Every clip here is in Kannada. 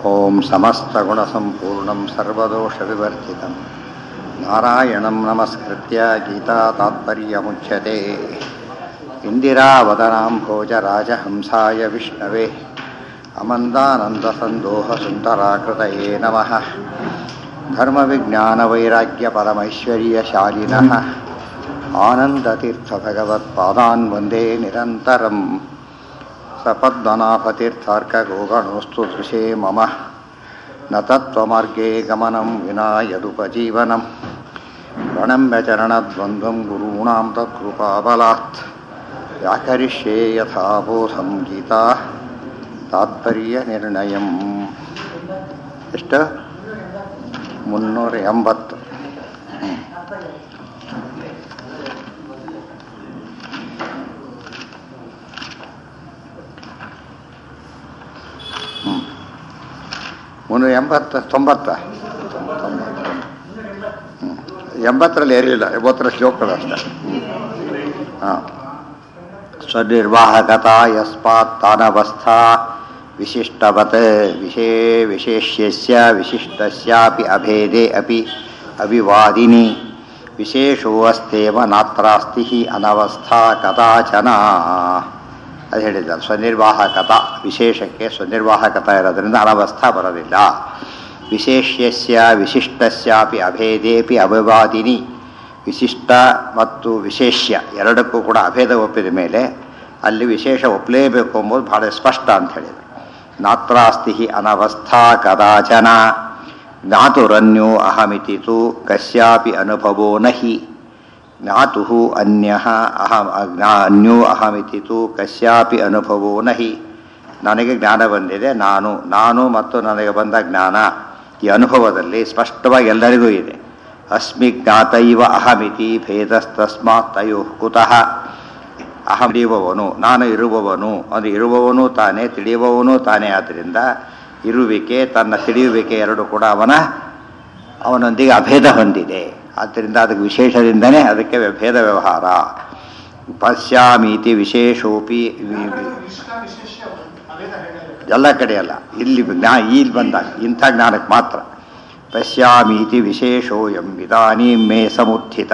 ॐ समस्तगुणसम्पूर्णं सर्वदोषविवर्जितं नारायणं नमस्कृत्य गीतातात्पर्यमुच्यते इन्दिरावदनां भोजराजहंसाय विष्णवे अमन्दानन्दसन्दोहसुन्दराकृतये नमः धर्मविज्ञानवैराग्यपरमैश्वर्यशालिनः आनन्दतीर्थभगवत्पादान् वन्दे निरन्तरम् सपद्मनाभतीर्थार्कगोगणोऽस्तु दृशे मम न तत्त्वमार्गे गमनं विना यदुपजीवनं प्रणम्य चरणद्वन्द्वं गुरूणां तत्कृपाबलात् व्याकरिष्ये यथा बोधं गीता ತಾತ್ಪರ್ಯನಿರ್ಣಯಂ ಎಷ್ಟು ಮುನ್ನೂರ ಎಂಬತ್ತು ಹ್ಮ್. ಹ್ಮ್. ಮುನ್ನೂರ ಎಂಬತ್ತು ತೊಂಬತ್ತ ಹ್ಮ್. ಎಂಬತ್ತರಲ್ಲಿ ಏರಿಲ್ಲ ಎಂಬತ್ತರ ಶ್ಲೋಕಗಳು ಅಷ್ಟೇ ಹಾಂ ಸ್ವನಿರ್ವಾಹಕತಾ ಯಸ್ಮಾತ್ ತಾನವಸ್ಥಾ ವಿಶಿಷ್ಟವತ್ ವಿಶೇ ವಿಶೇಷ್ಯಸ್ಯ ವಿಶಿಷ್ಟಸ್ಯಾಪಿ ಅಭೇದೆ ಅಪಿ ಅವಿವಾದಿನಿ ವಿಶೇಷೋ ಅಸ್ತೇವ ನಾತ್ರಾಸ್ತಿ ಅನವಸ್ಥಾ ಕದಾಚನ ಅದು ಹೇಳಿದ್ದಾರೆ ಸ್ವನಿರ್ವಾಹಕತ ವಿಶೇಷಕ್ಕೆ ಸ್ವನಿರ್ವಾಹಕತ ಇರೋದ್ರಿಂದ ಅನವಸ್ಥಾ ಬರೋದಿಲ್ಲ ವಿಶೇಷ್ಯಸ್ಯ ವಿಶಿಷ್ಟಸ್ಯಾಪಿ ಅಭೇದೇಪಿ ಅವಿವಾದಿನಿ ವಿಶಿಷ್ಟ ಮತ್ತು ವಿಶೇಷ್ಯ ಎರಡಕ್ಕೂ ಕೂಡ ಅಭೇದ ಒಪ್ಪಿದ ಮೇಲೆ ಅಲ್ಲಿ ವಿಶೇಷ ಒಪ್ಪಲೇಬೇಕು ಎಂಬುದು ಬಹಳ ಸ್ಪಷ್ಟ ಅಂತ ಹೇಳಿದರು ನಾತ್ರಾಸ್ತಿ ಅನವಸ್ಥಾ ಕದಾಚನ ಜ್ಞಾತುರನ್ಯೋ ಅಹಮಿತಿ ತು ಕಸ್ಯಾಪಿ ಅನುಭವೋ ನಹಿ ಜ್ಞಾತು ಅನ್ಯ ಅಹಂ ಅಜ್ಞಾ ಅನ್ಯೋ ಅಹಮಿತಿ ತು ಕಸ್ಯಾಪಿ ಅನುಭವೋ ನಹಿ ನನಗೆ ಜ್ಞಾನ ಬಂದಿದೆ ನಾನು ನಾನು ಮತ್ತು ನನಗೆ ಬಂದ ಜ್ಞಾನ ಈ ಅನುಭವದಲ್ಲಿ ಸ್ಪಷ್ಟವಾಗಿ ಎಲ್ಲರಿಗೂ ಇದೆ ಅಸ್ಮಿ ಜ್ಞಾತೈವ ಅಹಮಿತಿ ಭೇದಸ್ತಸ್ಮಾತ್ ತಯೋ ಕುತಃ ಅಹಂ ತಿಳಿಯುವವನು ನಾನು ಇರುವವನು ಅದು ಇರುವವನು ತಾನೇ ತಿಳಿಯುವವನು ತಾನೇ ಆದ್ದರಿಂದ ಇರುವಿಕೆ ತನ್ನ ತಿಳಿಯುವಿಕೆ ಎರಡು ಕೂಡ ಅವನ ಅವನೊಂದಿಗೆ ಅಭೇದ ಹೊಂದಿದೆ ಆದ್ದರಿಂದ ಅದಕ್ಕೆ ವಿಶೇಷದಿಂದನೇ ಅದಕ್ಕೆ ಭೇದ ವ್ಯವಹಾರ ಪಶ್ಯಾಮೀತಿ ವಿಶೇಷೋಪಿ ವಿ- ವಿ- ಎಲ್ಲ ಕಡೆ ಅಲ್ಲ ಇಲ್ಲಿ ಜ್ಞಾ ಇಲ್ಲಿ ಬಂದಾಗ ಇಂಥ ಜ್ಞಾನಕ್ಕೆ ಮಾತ್ರ ಪಶ್ಯಾಮೀತಿ ವಿಶೇಷೋಯಂ ಇದಾನೀಂ ಮೇ ಸಮುತ್ಥಿತ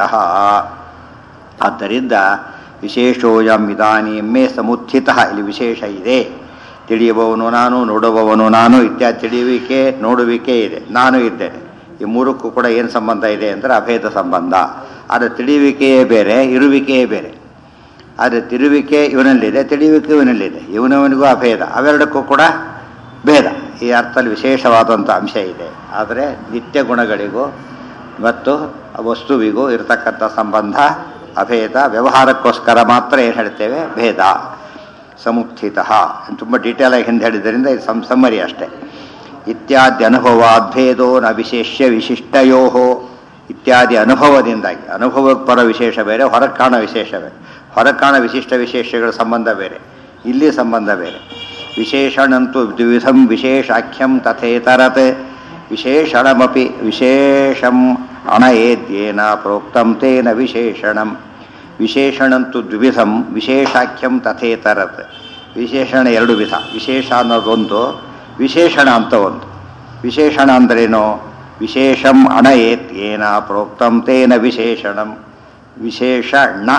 ಆದ್ದರಿಂದ ವಿಶೇಷೋಯಂ ಇದಾನೀಂ ಮೇ ಸಮುತ್ಥಿತ ಇಲ್ಲಿ ವಿಶೇಷ ಇದೆ ತಿಳಿಯುವವನು ನಾನು ನೋಡುವವನು ನಾನು ಇತ್ಯಾದಿ ತಿಳಿಯುವಿಕೆ ನೋಡುವಿಕೆ ಇದೆ ನಾನು ಇದ್ದೇನೆ ಈ ಮೂರಕ್ಕೂ ಕೂಡ ಏನು ಸಂಬಂಧ ಇದೆ ಅಂದರೆ ಅಭೇದ ಸಂಬಂಧ ಆದರೆ ತಿಳಿಯುವಿಕೆಯೇ ಬೇರೆ ಇರುವಿಕೆಯೇ ಬೇರೆ ಆದರೆ ತಿರುವಿಕೆ ಇವನಲ್ಲಿದೆ ತಿಳಿಯುವಿಕೆ ಇವನಲ್ಲಿದೆ ಇವನವನಿಗೂ ಅಭೇದ ಅವೆರಡಕ್ಕೂ ಕೂಡ ಭೇದ ಈ ಅರ್ಥದಲ್ಲಿ ವಿಶೇಷವಾದಂಥ ಅಂಶ ಇದೆ ಆದರೆ ನಿತ್ಯ ಗುಣಗಳಿಗೂ ಮತ್ತು ವಸ್ತುವಿಗೂ ಇರತಕ್ಕಂಥ ಸಂಬಂಧ ಅಭೇದ ವ್ಯವಹಾರಕ್ಕೋಸ್ಕರ ಮಾತ್ರ ಏನು ಹೇಳ್ತೇವೆ ಭೇದ ಸಮುತ್ಥಿತ ತುಂಬ ಡೀಟೇಲಾಗಿ ಹಿಂದೆ ಹೇಳಿದ್ದರಿಂದ ಇದು ಸಂ ಸಮ್ಮರಿ ಅಷ್ಟೇ ಇತ್ಯಾದಿ ಅನುಭವಾದ್ಭೇದೋ ನ ವಿಶೇಷ್ಯ ವಿಶಿಷ್ಟಯೋ ಇತ್ಯಾದಿ ಅನುಭವದಿಂದಾಗಿ ಅನುಭವಕ್ಕೆ ಬರೋ ವಿಶೇಷ ಬೇರೆ ಹೊರಗೆ ಕಾಣೋ ವಿಶೇಷ ಬೇರೆ ಹೊರಗೆ ಕಾಣೋ ವಿಶಿಷ್ಟ ವಿಶೇಷಗಳ ಸಂಬಂಧ ಬೇರೆ ಇಲ್ಲಿ ಸಂಬಂಧ ಬೇರೆ ವಿಶೇಷಣಂತೂ ದ್ವಿಧಂ ವಿಶೇಷಾಖ್ಯಂ ತಥೇತರತ್ ವಿಶೇಷಣಮಪಿ ವಿಶೇಷಂ ಅಣಯೇದ್ಯೇನ ಪ್ರೋಕ್ತಂ ತೇನ ವಿಶೇಷಣಂ ವಿಶೇಷಣಂತೂ ದ್ವಿಧಂ ವಿಶೇಷಾಖ್ಯಂ ತಥೇತರತ್ ವಿಶೇಷಣ ಎರಡು ವಿಧ ವಿಶೇಷ ಅನ್ನೋದೊಂದು ವಿಶೇಷಣ ಅಂತ ಒಂದು ವಿಶೇಷಣ ಅಂದ್ರೇನು ವಿಶೇಷಂ ಅಣಯೇತ್ ಏನ ಪ್ರೋಕ್ತಂ ತೇನ ವಿಶೇಷಣಂ ವಿಶೇಷಣ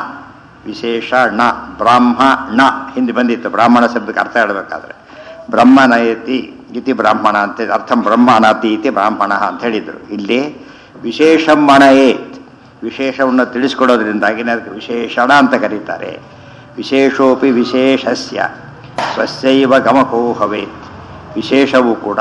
ವಿಶೇಷಣ ಬ್ರಾಹ್ಮಣ ಹಿಂದೆ ಬಂದಿತ್ತು ಬ್ರಾಹ್ಮಣ ಶಬ್ದಕ್ಕೆ ಅರ್ಥ ಹೇಳಬೇಕಾದ್ರೆ ಬ್ರಹ್ಮನಯತಿ ಇತಿ ಬ್ರಾಹ್ಮಣ ಅಂತ ಅರ್ಥ ಬ್ರಹ್ಮಣತಿ ಇತಿ ಬ್ರಾಹ್ಮಣ ಅಂತ ಹೇಳಿದರು ಇಲ್ಲಿ ವಿಶೇಷಂ ಅಣಯೇತ್ ವಿಶೇಷವನ್ನು ತಿಳಿಸ್ಕೊಡೋದ್ರಿಂದಾಗಿ ಅದಕ್ಕೆ ವಿಶೇಷಣ ಅಂತ ಕರೀತಾರೆ ವಿಶೇಷೋಪಿ ವಿಶೇಷಸ್ಯ ಸ್ವಸ್ಯೈವ ಗಮಕೋ ಭವೇತ್ ವಿಶೇಷವೂ ಕೂಡ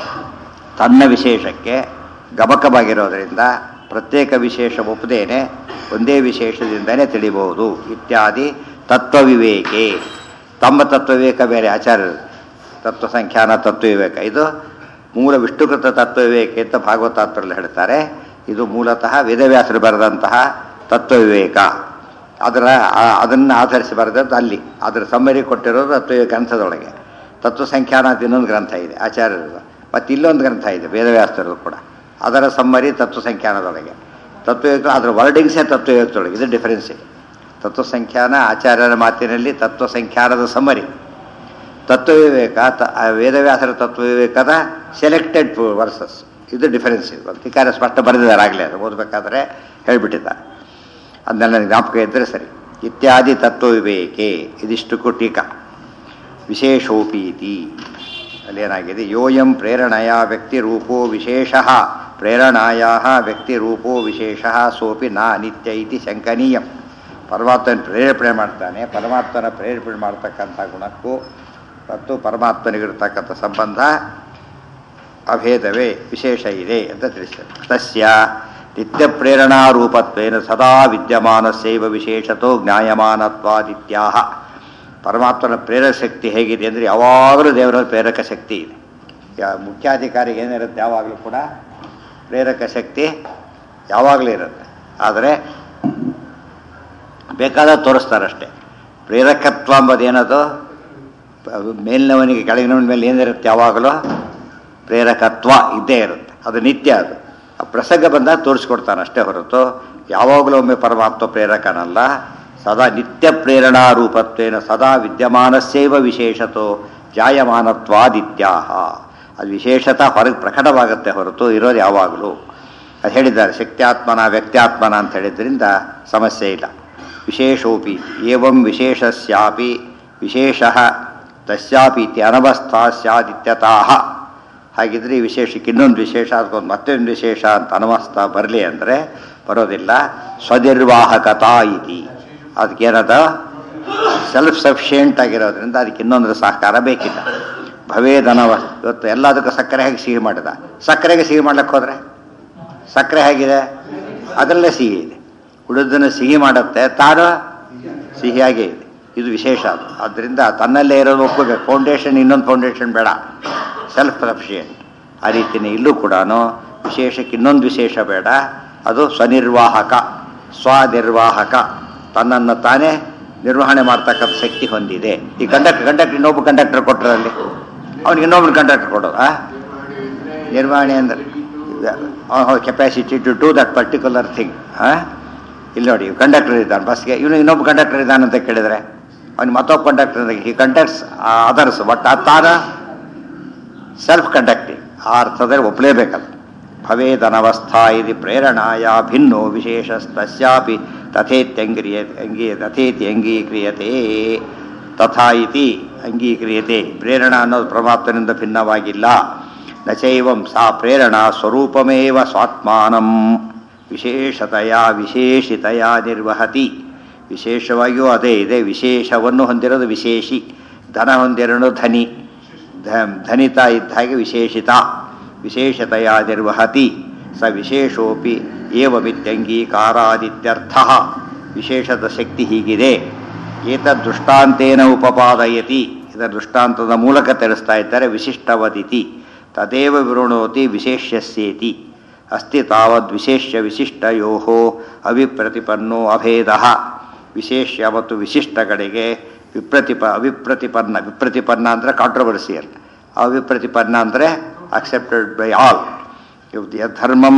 ತನ್ನ ವಿಶೇಷಕ್ಕೆ ಗಮಕವಾಗಿರೋದರಿಂದ ಪ್ರತ್ಯೇಕ ವಿಶೇಷ ಒಪ್ಪದೇನೆ ಒಂದೇ ವಿಶೇಷದಿಂದನೇ ತಿಳಿಬಹುದು ಇತ್ಯಾದಿ ತತ್ವವಿವೇಕೆ ತಮ್ಮ ತತ್ವವಿವೇಕ ಬೇರೆ ಆಚಾರ್ಯರು ತತ್ವ ಸಂಖ್ಯಾನ ತತ್ವವಿವೇಕ ಇದು ಮೂಲ ವಿಷ್ಣುಕೃತ ತತ್ವವಿವೇಕೆ ಅಂತ ಭಾಗವತಾತ್ರಲ್ಲಿ ಹೇಳ್ತಾರೆ ಇದು ಮೂಲತಃ ವೇದವ್ಯಾಸರು ಬರೆದಂತಹ ತತ್ವವಿವೇಕ ಅದರ ಅದನ್ನು ಆಧರಿಸಿ ಬರೆದದ್ದು ಅಲ್ಲಿ ಅದರ ಸಮ್ಮರಿ ಕೊಟ್ಟಿರೋದು ತತ್ವವಿವೇಕ ಗ್ರಂಥದೊಳಗೆ ತತ್ವ ಸಂಖ್ಯಾನ ಅಂತ ಇನ್ನೊಂದು ಗ್ರಂಥ ಇದೆ ಆಚಾರ್ಯರದು ಮತ್ತು ಇಲ್ಲೊಂದು ಗ್ರಂಥ ಇದೆ ವೇದವ್ಯಾಸರದು ಕೂಡ ಅದರ ಸಮ್ಮರಿ ತತ್ವ ಸಂಖ್ಯಾನದೊಳಗೆ ತತ್ವಯುಕ್ತ ಅದರ ವರ್ಡಿಂಗ್ಸೇ ತತ್ವಯುಕ್ತೊಳಗೆ ಇದು ಡಿಫರೆನ್ಸ್ ಇದೆ ತತ್ವ ಸಂಖ್ಯಾನ ಆಚಾರ್ಯರ ಮಾತಿನಲ್ಲಿ ತತ್ವ ಸಂಖ್ಯಾನದ ಸಮ್ಮರಿ ತತ್ವವಿವೇಕ ತ- ಆ ವೇದವ್ಯಾಸರ ತತ್ವವಿವೇಕದ ಸೆಲೆಕ್ಟೆಡ್ ವರ್ಸಸ್ ಇದು ಡಿಫರೆನ್ಸ್ ಇದು ಅಧಿಕಾರ ಸ್ಪಷ್ಟ ಬರೆದಿದ್ದಾರೆ ಆಗಲೇ ಅದು ಓದಬೇಕಾದ್ರೆ ಹೇಳಿಬಿಟ್ಟಿದ್ದಾರೆ ಅದನ್ನೆಲ್ಲ ಜ್ಞಾಪಕ ಇದ್ದರೆ ಸರಿ ಇತ್ಯಾದಿ ತತ್ವವಿವೇಕೆ ಇದಿಷ್ಟಕ್ಕೂ ಟೀಕಾ ವಿಶೇಷೋಪೀತಿ ಅಲ್ಲೇನಾಗಿದೆ ಯೋಯಂ ಪ್ರೇರಣೆಯ ವ್ಯಕ್ತಿರೂಪೋ ವಿಶೇಷ ಪ್ರೇರಣಾಯ ವ್ಯಕ್ತಿರೂಪೋ ವಿಶೇಷ ಸೋಪಿ ನಾ ನಿತ್ಯ ಇತಿ ಶಂಕನೀಯಂ ಪರಮಾತ್ಮನ ಪ್ರೇರೇಪಣೆ ಮಾಡ್ತಾನೆ ಪರಮಾತ್ಮನ ಪ್ರೇರೇಪಣೆ ಮಾಡ್ತಕ್ಕಂಥ ಗುಣಕ್ಕೂ ಮತ್ತು ಪರಮಾತ್ಮನಿಗಿರ್ತಕ್ಕಂಥ ಸಂಬಂಧ ಅಭೇದವೇ ವಿಶೇಷ ಇದೆ ಅಂತ ತಿಳಿಸಿದೆ ತಸ್ಯ ನಿತ್ಯ ಪ್ರೇರಣಾರೂಪತ್ವೇನ ಸದಾ ವಿದ್ಯಮಾನಸ್ಯೈವ ವಿಶೇಷತೋ ಜ್ಞಾಯಮಾನತ್ವಾದಿತ್ಯಾಹ ಪರಮಾತ್ಮನ ಪ್ರೇರಕ ಶಕ್ತಿ ಹೇಗಿದೆ ಅಂದರೆ ಯಾವಾಗಲೂ ದೇವರ ಪ್ರೇರಕ ಶಕ್ತಿ ಇದೆ ಯಾ ಮುಖ್ಯಾಧಿಕಾರಿಗೆ ಏನಿರುತ್ತೆ ಯಾವಾಗಲೂ ಕೂಡ ಪ್ರೇರಕ ಶಕ್ತಿ ಯಾವಾಗಲೂ ಇರುತ್ತೆ ಆದರೆ ಬೇಕಾದ ತೋರಿಸ್ತಾರಷ್ಟೇ ಪ್ರೇರಕತ್ವ ಅಂಬೋದೇನದು ಮೇಲಿನವನಿಗೆ ಕೆಳಗಿನವನ ಮೇಲೆ ಏನಿರುತ್ತೆ ಯಾವಾಗಲೂ ಪ್ರೇರಕತ್ವ ಇದ್ದೇ ಇರುತ್ತೆ ಅದು ನಿತ್ಯ ಅದು ಆ ಪ್ರಸಂಗ ಬಂದಾಗ ತೋರಿಸ್ಕೊಡ್ತಾನೆ ಅಷ್ಟೇ ಹೊರತು ಯಾವಾಗಲೂ ಒಮ್ಮೆ ಪರಮಾತ್ಮ ಪ್ರೇರಕನಲ್ಲ ಸದಾ ನಿತ್ಯ ಪ್ರೇರಣಾ ರೂಪತ್ವೇನ ಸದಾ ವಿದ್ಯಮಾನಸ್ಯೈವ ವಿಶೇಷತೋ ಜಾಯಮಾನತ್ವಾದಿತ್ಯಾಹ ಅದು ವಿಶೇಷತ ಹೊರಗೆ ಪ್ರಕಟವಾಗುತ್ತೆ ಹೊರತು ಇರೋದು ಯಾವಾಗಲೂ ಅದು ಹೇಳಿದ್ದಾರೆ ಶಕ್ತ್ಯಾತ್ಮನ ವ್ಯಕ್ತ್ಯಾತ್ಮನ ಅಂತ ಹೇಳಿದ್ರಿಂದ ಸಮಸ್ಯೆ ಇಲ್ಲ ವಿಶೇಷೋಪಿ ಏವಂ ವಿಶೇಷಸ್ಯಾಪಿ ವಿಶೇಷ ತಸ್ಯಾಪಿ ಇತಿ ಅನವಸ್ಥಾ ಸ್ಯಾದಿತ್ಯತಾಹ ಹಾಗಿದ್ರೆ ಈ ವಿಶೇಷಕ್ಕೆ ಇನ್ನೊಂದು ವಿಶೇಷ ಅದಕ್ಕೊಂದು ಮತ್ತೊಂದು ವಿಶೇಷ ಅಂತ ಅನವಸ್ಥಾ ಬರಲಿ ಅಂದರೆ ಬರೋದಿಲ್ಲ ಸ್ವನಿರ್ವಾಹಕತಾ ಇತಿ ಅದಕ್ಕೇನದ ಸೆಲ್ಫ್ ಸಫಿಷಿಯೆಂಟ್ ಆಗಿರೋದ್ರಿಂದ ಅದಕ್ಕೆ ಇನ್ನೊಂದು ಸಹಕಾರ ಬೇಕಿಲ್ಲ ಭವೇದನವ ಇವತ್ತು ಎಲ್ಲದಕ್ಕೂ ಸಕ್ಕರೆ ಹಾಕಿ ಸಿಹಿ ಮಾಡಿದ ಸಕ್ಕರೆಗೆ ಸಿಹಿ ಮಾಡ್ಲಿಕ್ಕೆ ಹೋದರೆ ಸಕ್ಕರೆ ಹೇಗಿದೆ ಅದರಲ್ಲೇ ಸಿಹಿ ಇದೆ ಉಳಿದನ್ನು ಸಿಹಿ ಮಾಡುತ್ತೆ ತಾನು ಸಿಹಿಯಾಗೇ ಇದೆ ಇದು ವಿಶೇಷ ಅದು ಆದ್ದರಿಂದ ತನ್ನಲ್ಲೇ ಇರೋದು ಒಪ್ಪಬೇಕು ಫೌಂಡೇಶನ್ ಇನ್ನೊಂದು ಫೌಂಡೇಶನ್ ಬೇಡ ಸೆಲ್ಫ್ ಸಫಿಷಿಯೆಂಟ್ ಆ ರೀತಿಯೇ ಇಲ್ಲೂ ಕೂಡ ವಿಶೇಷಕ್ಕೆ ಇನ್ನೊಂದು ವಿಶೇಷ ಬೇಡ ಅದು ಸ್ವನಿರ್ವಾಹಕ ಸ್ವನಿರ್ವಾಹಕ ತನ್ನನ್ನು ತಾನೇ ನಿರ್ವಹಣೆ ಮಾಡ್ತಕ್ಕಂಥ ಶಕ್ತಿ ಹೊಂದಿದೆ ಈ ಕಂಡಕ್ಟರ್ ಕಂಡಕ್ಟರ್ ಇನ್ನೊಬ್ಬ ಕಂಡಕ್ಟರ್ ಕೊಟ್ಟರಲ್ಲಿ ಅವನಿಗೆ ಇನ್ನೊಬ್ಬನ ಕಂಡಕ್ಟರ್ ಕೊಡೋದು ಆ ನಿರ್ವಹಣೆ ಅಂದರೆ capacity to do that particular thing ಹಾಂ ಇಲ್ಲಿ ನೋಡಿ ಕಂಡಕ್ಟರ್ ಇದ್ದಾನೆ ಬಸ್ಗೆ ಇವನು ಇನ್ನೊಬ್ಬ ಕಂಡಕ್ಟರ್ ಇದ್ದಾನೆ ಅಂತ ಕೇಳಿದರೆ ಅವನು ಮತ್ತೊಬ್ಬ ಕಂಡಕ್ಟರ್ ಈ ಕಂಡಕ್ಟ್ಸ್ ಅದರ್ಸ್ ಬಟ್ ಅದು ತಾನ ಸೆಲ್ಫ್ ಕಂಡಕ್ಟಿಂಗ್ ಆ ಅರ್ಥದಲ್ಲಿ ಒಪ್ಪಲೇಬೇಕಲ್ಲ ಭವೇದನವಸ್ಥಾ ಇದು ಪ್ರೇರಣಾಯ ಭಿನ್ನೋ ವಿಶೇಷಸ್ತಸ್ಯಾಪಿ ತಥೇತ್ಯಂಗ್ರಿಯ ಅಂಗೀ ತಥೇತಿ ಅಂಗೀಕ್ರಿಯತೆ ತಥಾ ಇತಿ ಅಂಗೀಕ್ರಿಯತೆ ಪ್ರೇರಣಾ ಅನ್ನೋದು ಪರಮಾತ್ಮನಿಂದ ಭಿನ್ನವಾಗಿಲ್ಲ ನಚೈವಂ ಸಾ ಪ್ರೇರಣಾ ಸ್ವರೂಪಮೇವ ಸ್ವಾತ್ಮಾನಂ ವಿಶೇಷತೆಯ ವಿಶೇಷಿತೆಯ ನಿರ್ವಹತಿ ವಿಶೇಷವಾಗಿಯೂ ಅದೇ ಇದೆ ವಿಶೇಷವನ್ನು ಹೊಂದಿರೋದು ವಿಶೇಷಿ ಧನ ಹೊಂದಿರೋದು ಧನಿ ಧ ಧನಿತ ಇದ್ದ ಹಾಗೆ ವಿಶೇಷಿತ ವಿಶೇಷತೆಯ ನಿರ್ವಹತಿ ಸ ವಿಶೇಷೋಪಿ ಏವಮಿತ್ಯಂಗೀಕಾರಾದಿತ್ಯರ್ಥ ವಿಶೇಷದ ಶಕ್ತಿ ಹೀಗಿದೆ ಏತದೃಷ್ಟಾಂತೇನ ಉಪಪಾದಯತಿ ಇದರ ದೃಷ್ಟಾಂತದ ಮೂಲಕ ತಿಳಿಸ್ತಾ ಇದ್ದಾರೆ ವಿಶಿಷ್ಟವದಿತಿ ತದೇವ ವಿವೃಣೋತಿ ವಿಶೇಷ್ಯಸ್ಯೇತಿ ಅಸ್ತಿ ತಾವದ್ ವಿಶೇಷ್ಯ ವಿಶಿಷ್ಟಯೋ ಅವಿಪ್ರತಿಪನ್ನೋ ಅಭೇದ ವಿಶೇಷ್ಯ ಮತ್ತು ವಿಶಿಷ್ಟಗಳಿಗೆ ವಿಪ್ರತಿಪ ಅವಿಪ್ರತಿಪನ್ನ ವಿಪ್ರತಿಪನ್ನ ಅಂದರೆ ಕಾಂಟ್ರವರ್ಸಿಯಲ್ ಅವಿಪ್ರತಿಪನ್ನ ಅಂದರೆ ಅಕ್ಸೆಪ್ಟೆಡ್ ಬೈ ಆಲ್ ಧರ್ಮಂ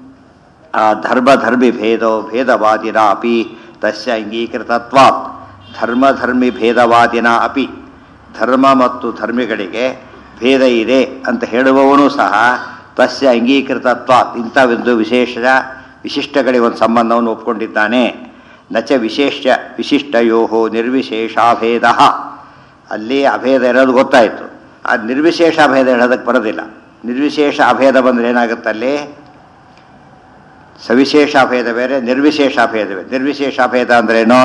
ಧರ್ಮಧರ್ಮಿ ಭೇದೋ ಭೇದವಾದಿನ ಅಪಿ ತಸ್ಯ ಅಂಗೀಕೃತತ್ವಾತ್ ಧರ್ಮಧರ್ಮಿ ಭೇದವಾದಿನ ಅಪಿ ಧರ್ಮ ಮತ್ತು ಧರ್ಮಿಗಳಿಗೆ ಭೇದ ಇದೆ ಅಂತ ಹೇಳುವವನು ಸಹ ತಸ್ಯ ಅಂಗೀಕೃತತ್ವಾತ್ ಇಂಥ ಒಂದು ವಿಶೇಷ ವಿಶಿಷ್ಟಗಳಿಗೆ ಒಂದು ಸಂಬಂಧವನ್ನು ಒಪ್ಕೊಂಡಿದ್ದಾನೆ ನಚ ವಿಶೇಷ ವಿಶಿಷ್ಟಯೋ ನಿರ್ವಿಶೇಷಾಭೇದ ಅಲ್ಲಿ ಅಭೇದ ಇರೋದು ಗೊತ್ತಾಯಿತು ಆ ನಿರ್ವಿಶೇಷ ಅಭೇದ ಹೇಳೋದಕ್ಕೆ ಬರೋದಿಲ್ಲ ನಿರ್ವಿಶೇಷ ಅಭೇದ ಬಂದರೆ ಏನಾಗುತ್ತೆ ಅಲ್ಲಿ ಸವಿಶೇಷ ಅಭೇದ ಬೇರೆ ನಿರ್ವಿಶೇಷ ಅಭೇದ ಬೇರೆ ನಿರ್ವಿಶೇಷ ಅಭೇದ ಅಂದ್ರೇನು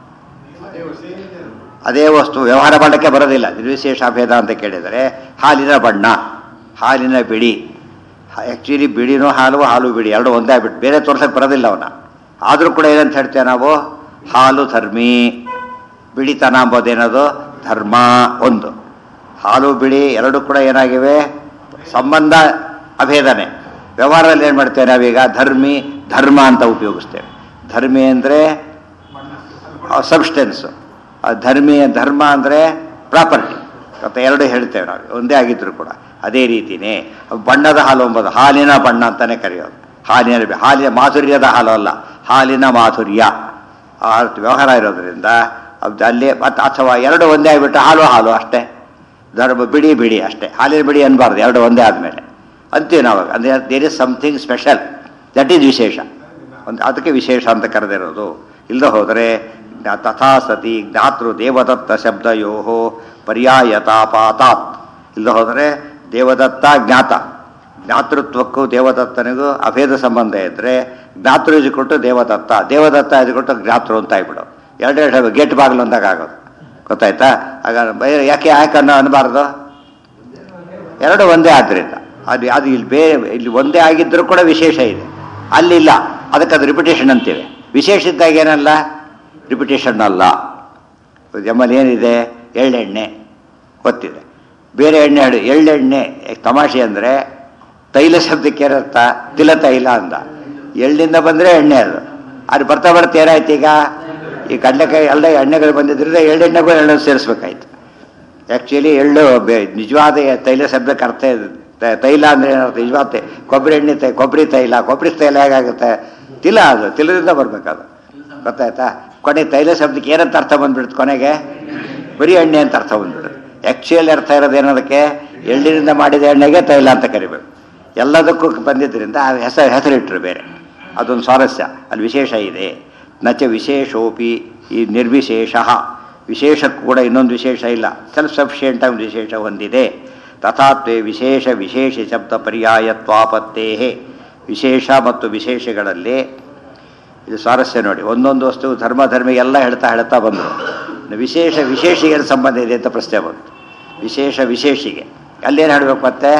ಅದೇ ವಸ್ತು ವ್ಯವಹಾರ ಮಾಡಲಿಕ್ಕೆ ಬರೋದಿಲ್ಲ ನಿರ್ವಿಶೇಷ ಅಭೇದ ಅಂತ ಕೇಳಿದರೆ ಹಾಲಿನ ಬಣ್ಣ ಹಾಲಿನ ಬಿಡಿ ಆ್ಯಕ್ಚುಲಿ ಬಿಡಿನೂ ಹಾಲು ಹಾಲು ಬಿಡಿ ಎರಡು ಒಂದೇ ಆಗ್ಬಿಟ್ಟು ಬೇರೆ ತೋರ್ಸಕ್ಕೆ ಬರೋದಿಲ್ಲ ಅವನ ಆದರೂ ಕೂಡ ಏನಂತ ಹೇಳ್ತೇವೆ ನಾವು ಹಾಲು ಧರ್ಮಿ ಬಿಡಿತನ ಅಂಬೋದೇನದು ಧರ್ಮ ಒಂದು ಹಾಲು ಬಿಡಿ ಎರಡು ಕೂಡ ಏನಾಗಿವೆ ಸಂಬಂಧ ಅಭೇದನೆ ವ್ಯವಹಾರದಲ್ಲಿ ಏನು ಮಾಡ್ತೇವೆ ನಾವೀಗ ಧರ್ಮಿ ಧರ್ಮ ಅಂತ ಉಪಯೋಗಿಸ್ತೇವೆ ಧರ್ಮಿ ಅಂದರೆ ಸಬ್ಸ್ಟೆನ್ಸು ಧರ್ಮಿ ಧರ್ಮ ಅಂದರೆ ಪ್ರಾಪರ್ಟಿ ಮತ್ತು ಎರಡು ಹೇಳ್ತೇವೆ ನಾವು ಒಂದೇ ಆಗಿದ್ರು ಕೂಡ ಅದೇ ರೀತಿಯೇ ಬಣ್ಣದ ಹಾಲು ಎಂಬುದು ಹಾಲಿನ ಬಣ್ಣ ಅಂತಲೇ ಕರೆಯೋದು ಹಾಲಿನ ಹಾಲಿನ ಮಾಧುರ್ಯದ ಹಾಲು ಅಲ್ಲ ಹಾಲಿನ ಮಾಧುರ್ಯ ಆ ವ್ಯವಹಾರ ಇರೋದ್ರಿಂದ ಅದು ಅಲ್ಲಿ ಮತ್ತು ಅಥವಾ ಎರಡು ಒಂದೇ ಆಗಿಬಿಟ್ಟು ಹಾಲು ಹಾಲು ಅಷ್ಟೇ ಧರ್ಮ ಬಿಡಿ ಬಿಡಿ ಅಷ್ಟೇ ಹಾಲಿನ ಬಿಡಿ ಅನ್ಬಾರ್ದು ಎರಡು ಒಂದೇ ಆದಮೇಲೆ ಅಂತೀವಿ ನಾವು ಅಂದರೆ there is something special that is ವಿಶೇಷ ಒಂದು ಅದಕ್ಕೆ ವಿಶೇಷ ಅಂತ ಕರೆದಿರೋದು ಇಲ್ಲದೆ ಹೋದರೆ ಜ್ಞಾ- ತಥಾ ಸತಿ ಜ್ಞಾತೃ ದೇವದತ್ತ ಶಬ್ದಯೋ ಪರ್ಯಾಯತಾಪಾತಾತ್ ಇಲ್ಲದೆ ಹೋದರೆ ದೇವದತ್ತ ಜ್ಞಾತ ಜ್ಞಾತೃತ್ವಕ್ಕೂ ದೇವದತ್ತನಿಗೂ ಅಭೇದ ಸಂಬಂಧ ಇದ್ದರೆ ಜ್ಞಾತೃ ಕೊಟ್ಟು ದೇವದತ್ತ ದೇವದತ್ತ ಕೊಟ್ಟು ಜ್ಞಾತೃ ಅಂತ ಆಗ್ಬಿಡು ಎರಡೆರಡು ಗೇಟ್ ಬಾಗಿಲು ಅಂದಾಗ ಆಗೋದು ಗೊತ್ತಾಯ್ತಾ ಆಗ ಬೈ- ಯಾಕೆ ಯಾಕೆ ಅನ್ನೋ ಅನ್ನಬಾರ್ದು ಎರಡು ಒಂದೇ ಆದ್ದರಿಂದ ಅದು ಅದು ಇಲ್ಲಿ ಬೇರೆ ಇಲ್ಲಿ ಒಂದೇ ಆಗಿದ್ದರೂ ಕೂಡ ವಿಶೇಷ ಇದೆ ಅಲ್ಲಿ ಇಲ್ಲ ಅದಕ್ಕೆ ಅದು ರಿಪಿಟೇಷನ್ ಅಂತೀವಿ ವಿಶೇಷ ಇದ್ದಾಗ ಏನಲ್ಲ ರಿಪಿಟೇಷನ್ ಅಲ್ಲ ನಮ್ಮಲ್ಲಿ ಏನಿದೆ ಎಳ್ಳೆಣ್ಣೆ ಗೊತ್ತಿದೆ ಬೇರೆ ಎಣ್ಣೆ ಹೇಳಿ ಎಳ್ಳೆಣ್ಣೆ ತಮಾಷೆ ಅಂದರೆ ತೈಲ ಶಬ್ದಕ್ಕೆ ಏನರ್ಥ ತಿಲ ತೈಲ ಅಂದ ಎಳ್ಳಿಂದ ಬಂದರೆ ಎಣ್ಣೆ ಅದು ಅದು ಬರ್ತಾ ಬರ್ತಾ ಏನಾಯ್ತು ಈಗ ಈ ಕಡಲೆಕಾಯಿ ಎಲ್ಲ ಎಣ್ಣೆಗಳು ಬಂದಿದ್ದರಿಂದ ಎಳ್ಳೆಣ್ಣೆಗೂ ಎಳ್ಳು ಸೇರಿಸ್ಬೇಕಾಯ್ತು ಆ್ಯಕ್ಚುಲಿ ಎಳ್ಳು ಬೆ- ನಿಜವಾದ ತೈಲ ಶಬ್ದಕ್ಕೆ ಅರ್ಥ ಇದೆ. ತ- ತೈಲ ಅಂದರೆ ಏನರ್ಥ ನಿಜವಾದ ತೈ- ಕೊಬ್ಬರಿ ಎಣ್ಣೆ ತೈ ಕೊಬ್ಬರಿ ತೈಲ ಕೊಬ್ಬರಿ ತೈಲ ಹೇಗಾಗುತ್ತೆ ತಿಲ ಅದು ತಿಲದಿಂದ ಬರ್ಬೇಕದು ಗೊತ್ತಾಯ್ತಾ ಕೊನೆ ತೈಲ ಶಬ್ದಕ್ಕೆ ಏನಂತ ಅರ್ಥ ಬಂದ್ಬಿಡುತ್ತೆ ಕೊನೆಗೆ ಬರೀ ಎಣ್ಣೆ ಅಂತ ಅರ್ಥ ಬಂದ್ಬಿಡುತ್ತೆ ಆ್ಯಕ್ಚುಯಲ್ ಅರ್ಥ ಇರೋದು ಏನದಕ್ಕೆ ಎಳ್ಳಿನಿಂದ ಮಾಡಿದ ಎಣ್ಣೆಗೆ ತೈಲ ಅಂತ ಕರಿಬೇಕು ಎಲ್ಲದಕ್ಕೂ ಬಂದಿದ್ದರಿಂದ ಆ ಹೆಸರು ಹೆಸರಿಟ್ಟರು ಬೇರೆ ಅದೊಂದು ಸ್ವಾರಸ್ಯ ಅಲ್ಲಿ ವಿಶೇಷ ಇದೆ ನಚ ವಿಶೇಷೋಪಿ ಈ ನಿರ್ವಿಶೇಷ ವಿಶೇಷಕ್ಕೂ ಕೂಡ ಇನ್ನೊಂದು ವಿಶೇಷ ಇಲ್ಲ ಸೆಲ್ಫ್ ಸಫಿಷಿಯೆಂಟ್ ಆಗಿ ವಿಶೇಷ ಹೊಂದಿದೆ ತಥಾತ್ವೇ ವಿಶೇಷ ವಿಶೇಷ ಶಬ್ದ ಪರ್ಯಾಯತ್ವಾಪತ್ತೇ ವಿಶೇಷ ಮತ್ತು ವಿಶೇಷಗಳಲ್ಲಿ ಇದು ಸ್ವಾರಸ್ಯ ನೋಡಿ ಒಂದೊಂದು ವಸ್ತು ಧರ್ಮ ಧರ್ಮ ಎಲ್ಲ ಹೇಳ್ತಾ ಹೇಳ್ತಾ ಬಂದರು ವಿಶೇಷ ವಿಶೇಷಿಗೆ ಏನು ಸಂಬಂಧ ಇದೆ ಅಂತ ಪ್ರಶ್ನೆ ಬಂತು ವಿಶೇಷ ವಿಶೇಷಿಗೆ ಅಲ್ಲೇನು ಹೇಳಬೇಕು ಮತ್ತೆ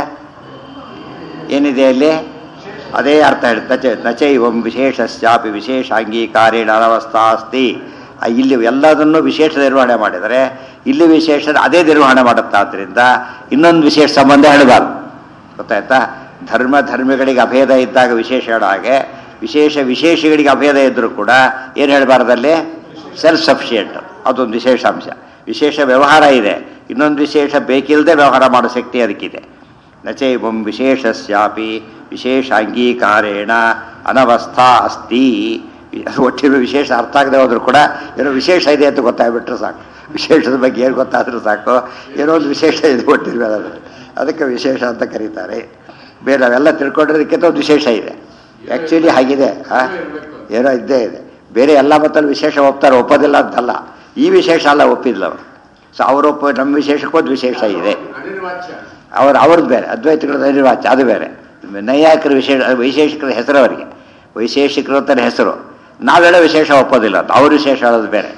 ಏನಿದೆ ಅಲ್ಲಿ ಅದೇ ಅರ್ಥ ಹೇಳಿ ನಚ ನಚೈವಂ ವಿಶೇಷಸ್ಯಾಪಿ ವಿಶೇಷ ಅಂಗೀಕಾರೇಣ ಅನವಸ್ಥಾ ಅಸ್ತಿ ಆ ಇಲ್ಲಿ ಎಲ್ಲದನ್ನು ವಿಶೇಷ ನಿರ್ವಹಣೆ ಮಾಡಿದರೆ ಇಲ್ಲಿ ವಿಶೇಷ ಅದೇ ನಿರ್ವಹಣೆ ಮಾಡುತ್ತಾ ಆದ್ದರಿಂದ ಇನ್ನೊಂದು ವಿಶೇಷ ಸಂಬಂಧ ಹೇಳಬಾರ್ದು ಗೊತ್ತಾಯ್ತಾ ಧರ್ಮ ಧರ್ಮಗಳಿಗೆ ಅಭೇದ ಇದ್ದಾಗ ವಿಶೇಷ ಹೇಳೋ ಹಾಗೆ ವಿಶೇಷ ವಿಶೇಷಗಳಿಗೆ ಅಭೇದ ಇದ್ದರೂ ಕೂಡ ಏನು ಹೇಳಬಾರ್ದಲ್ಲಿ ಸೆಲ್ಫ್ ಸಫಿಷಿಯೆಂಟ್ ಅದೊಂದು ವಿಶೇಷ ಅಂಶ ವಿಶೇಷ ವ್ಯವಹಾರ ಇದೆ ಇನ್ನೊಂದು ವಿಶೇಷ ಬೇಕಿಲ್ಲದೆ ವ್ಯವಹಾರ ಮಾಡೋ ಶಕ್ತಿ ಅದಕ್ಕಿದೆ ನಚೈವಂ ವಿಶೇಷಸ್ಯಾಪಿ ವಿಶೇಷ ಅಂಗೀಕಾರೇಣ ಅನವಸ್ಥಾ ಅಸ್ತಿ ಒಟ್ಟಿನ ವಿಶೇಷ ಅರ್ಥ ಆಗದೆ ಹೋದ್ರು ಕೂಡ ಏನೋ ವಿಶೇಷ ಇದೆ ಅಂತ ಗೊತ್ತಾಗ್ಬಿಟ್ರೆ ಸಾಕು ವಿಶೇಷದ ಬಗ್ಗೆ ಏನು ಗೊತ್ತಾದರೂ ಸಾಕು ಏನೋ ಒಂದು ವಿಶೇಷ ಇದೆ ಒಟ್ಟಿನ ಅದಕ್ಕೆ ವಿಶೇಷ ಅಂತ ಕರೀತಾರೆ ಬೇರೆ ಅವೆಲ್ಲ ತಿಳ್ಕೊಂಡಿರೋದಕ್ಕಿಂತ ಒಂದು ವಿಶೇಷ ಇದೆ ಆ್ಯಕ್ಚುಲಿ ಹಾಗಿದೆ ಆ? ಏನೋ ಇದ್ದೇ ಇದೆ ಬೇರೆ ಎಲ್ಲ ಮತ್ತಲ್ಲಿ ವಿಶೇಷ ಒಪ್ತಾರೆ ಒಪ್ಪೋದಿಲ್ಲ ಅಂತಲ್ಲ ಈ ವಿಶೇಷ ಅಲ್ಲ ಒಪ್ಪಿದ್ಲು ಅವರು ಸೊ ಅವರು ಒಪ್ಪ ನಮ್ಮ ವಿಶೇಷಕ್ಕೊಂದು ವಿಶೇಷ ಇದೆ ಅನಿರ್ವಾಚ್ಯ ಅವ್ರು ಅವ್ರದ್ದು ಬೇರೆ ಅದ್ವೈತಗಳ ನಿರ್ವಾಚ ಅದು ಬೇರೆ ನೈಯಾಯಿಕರ ವಿಶೇಷ ವೈಶೇಷಿಕರ ಹೆಸರು ಅವರಿಗೆ ವೈಶೇಷಿಕರು ಅಂತಾನೆ ಹೆಸರು ನಾವೆಲ್ಲ ವಿಶೇಷ ಒಪ್ಪೋದಿಲ್ಲ ಅಂತ ಅವ್ರ ವಿಶೇಷ ಹೇಳೋದು ಬೇರೆ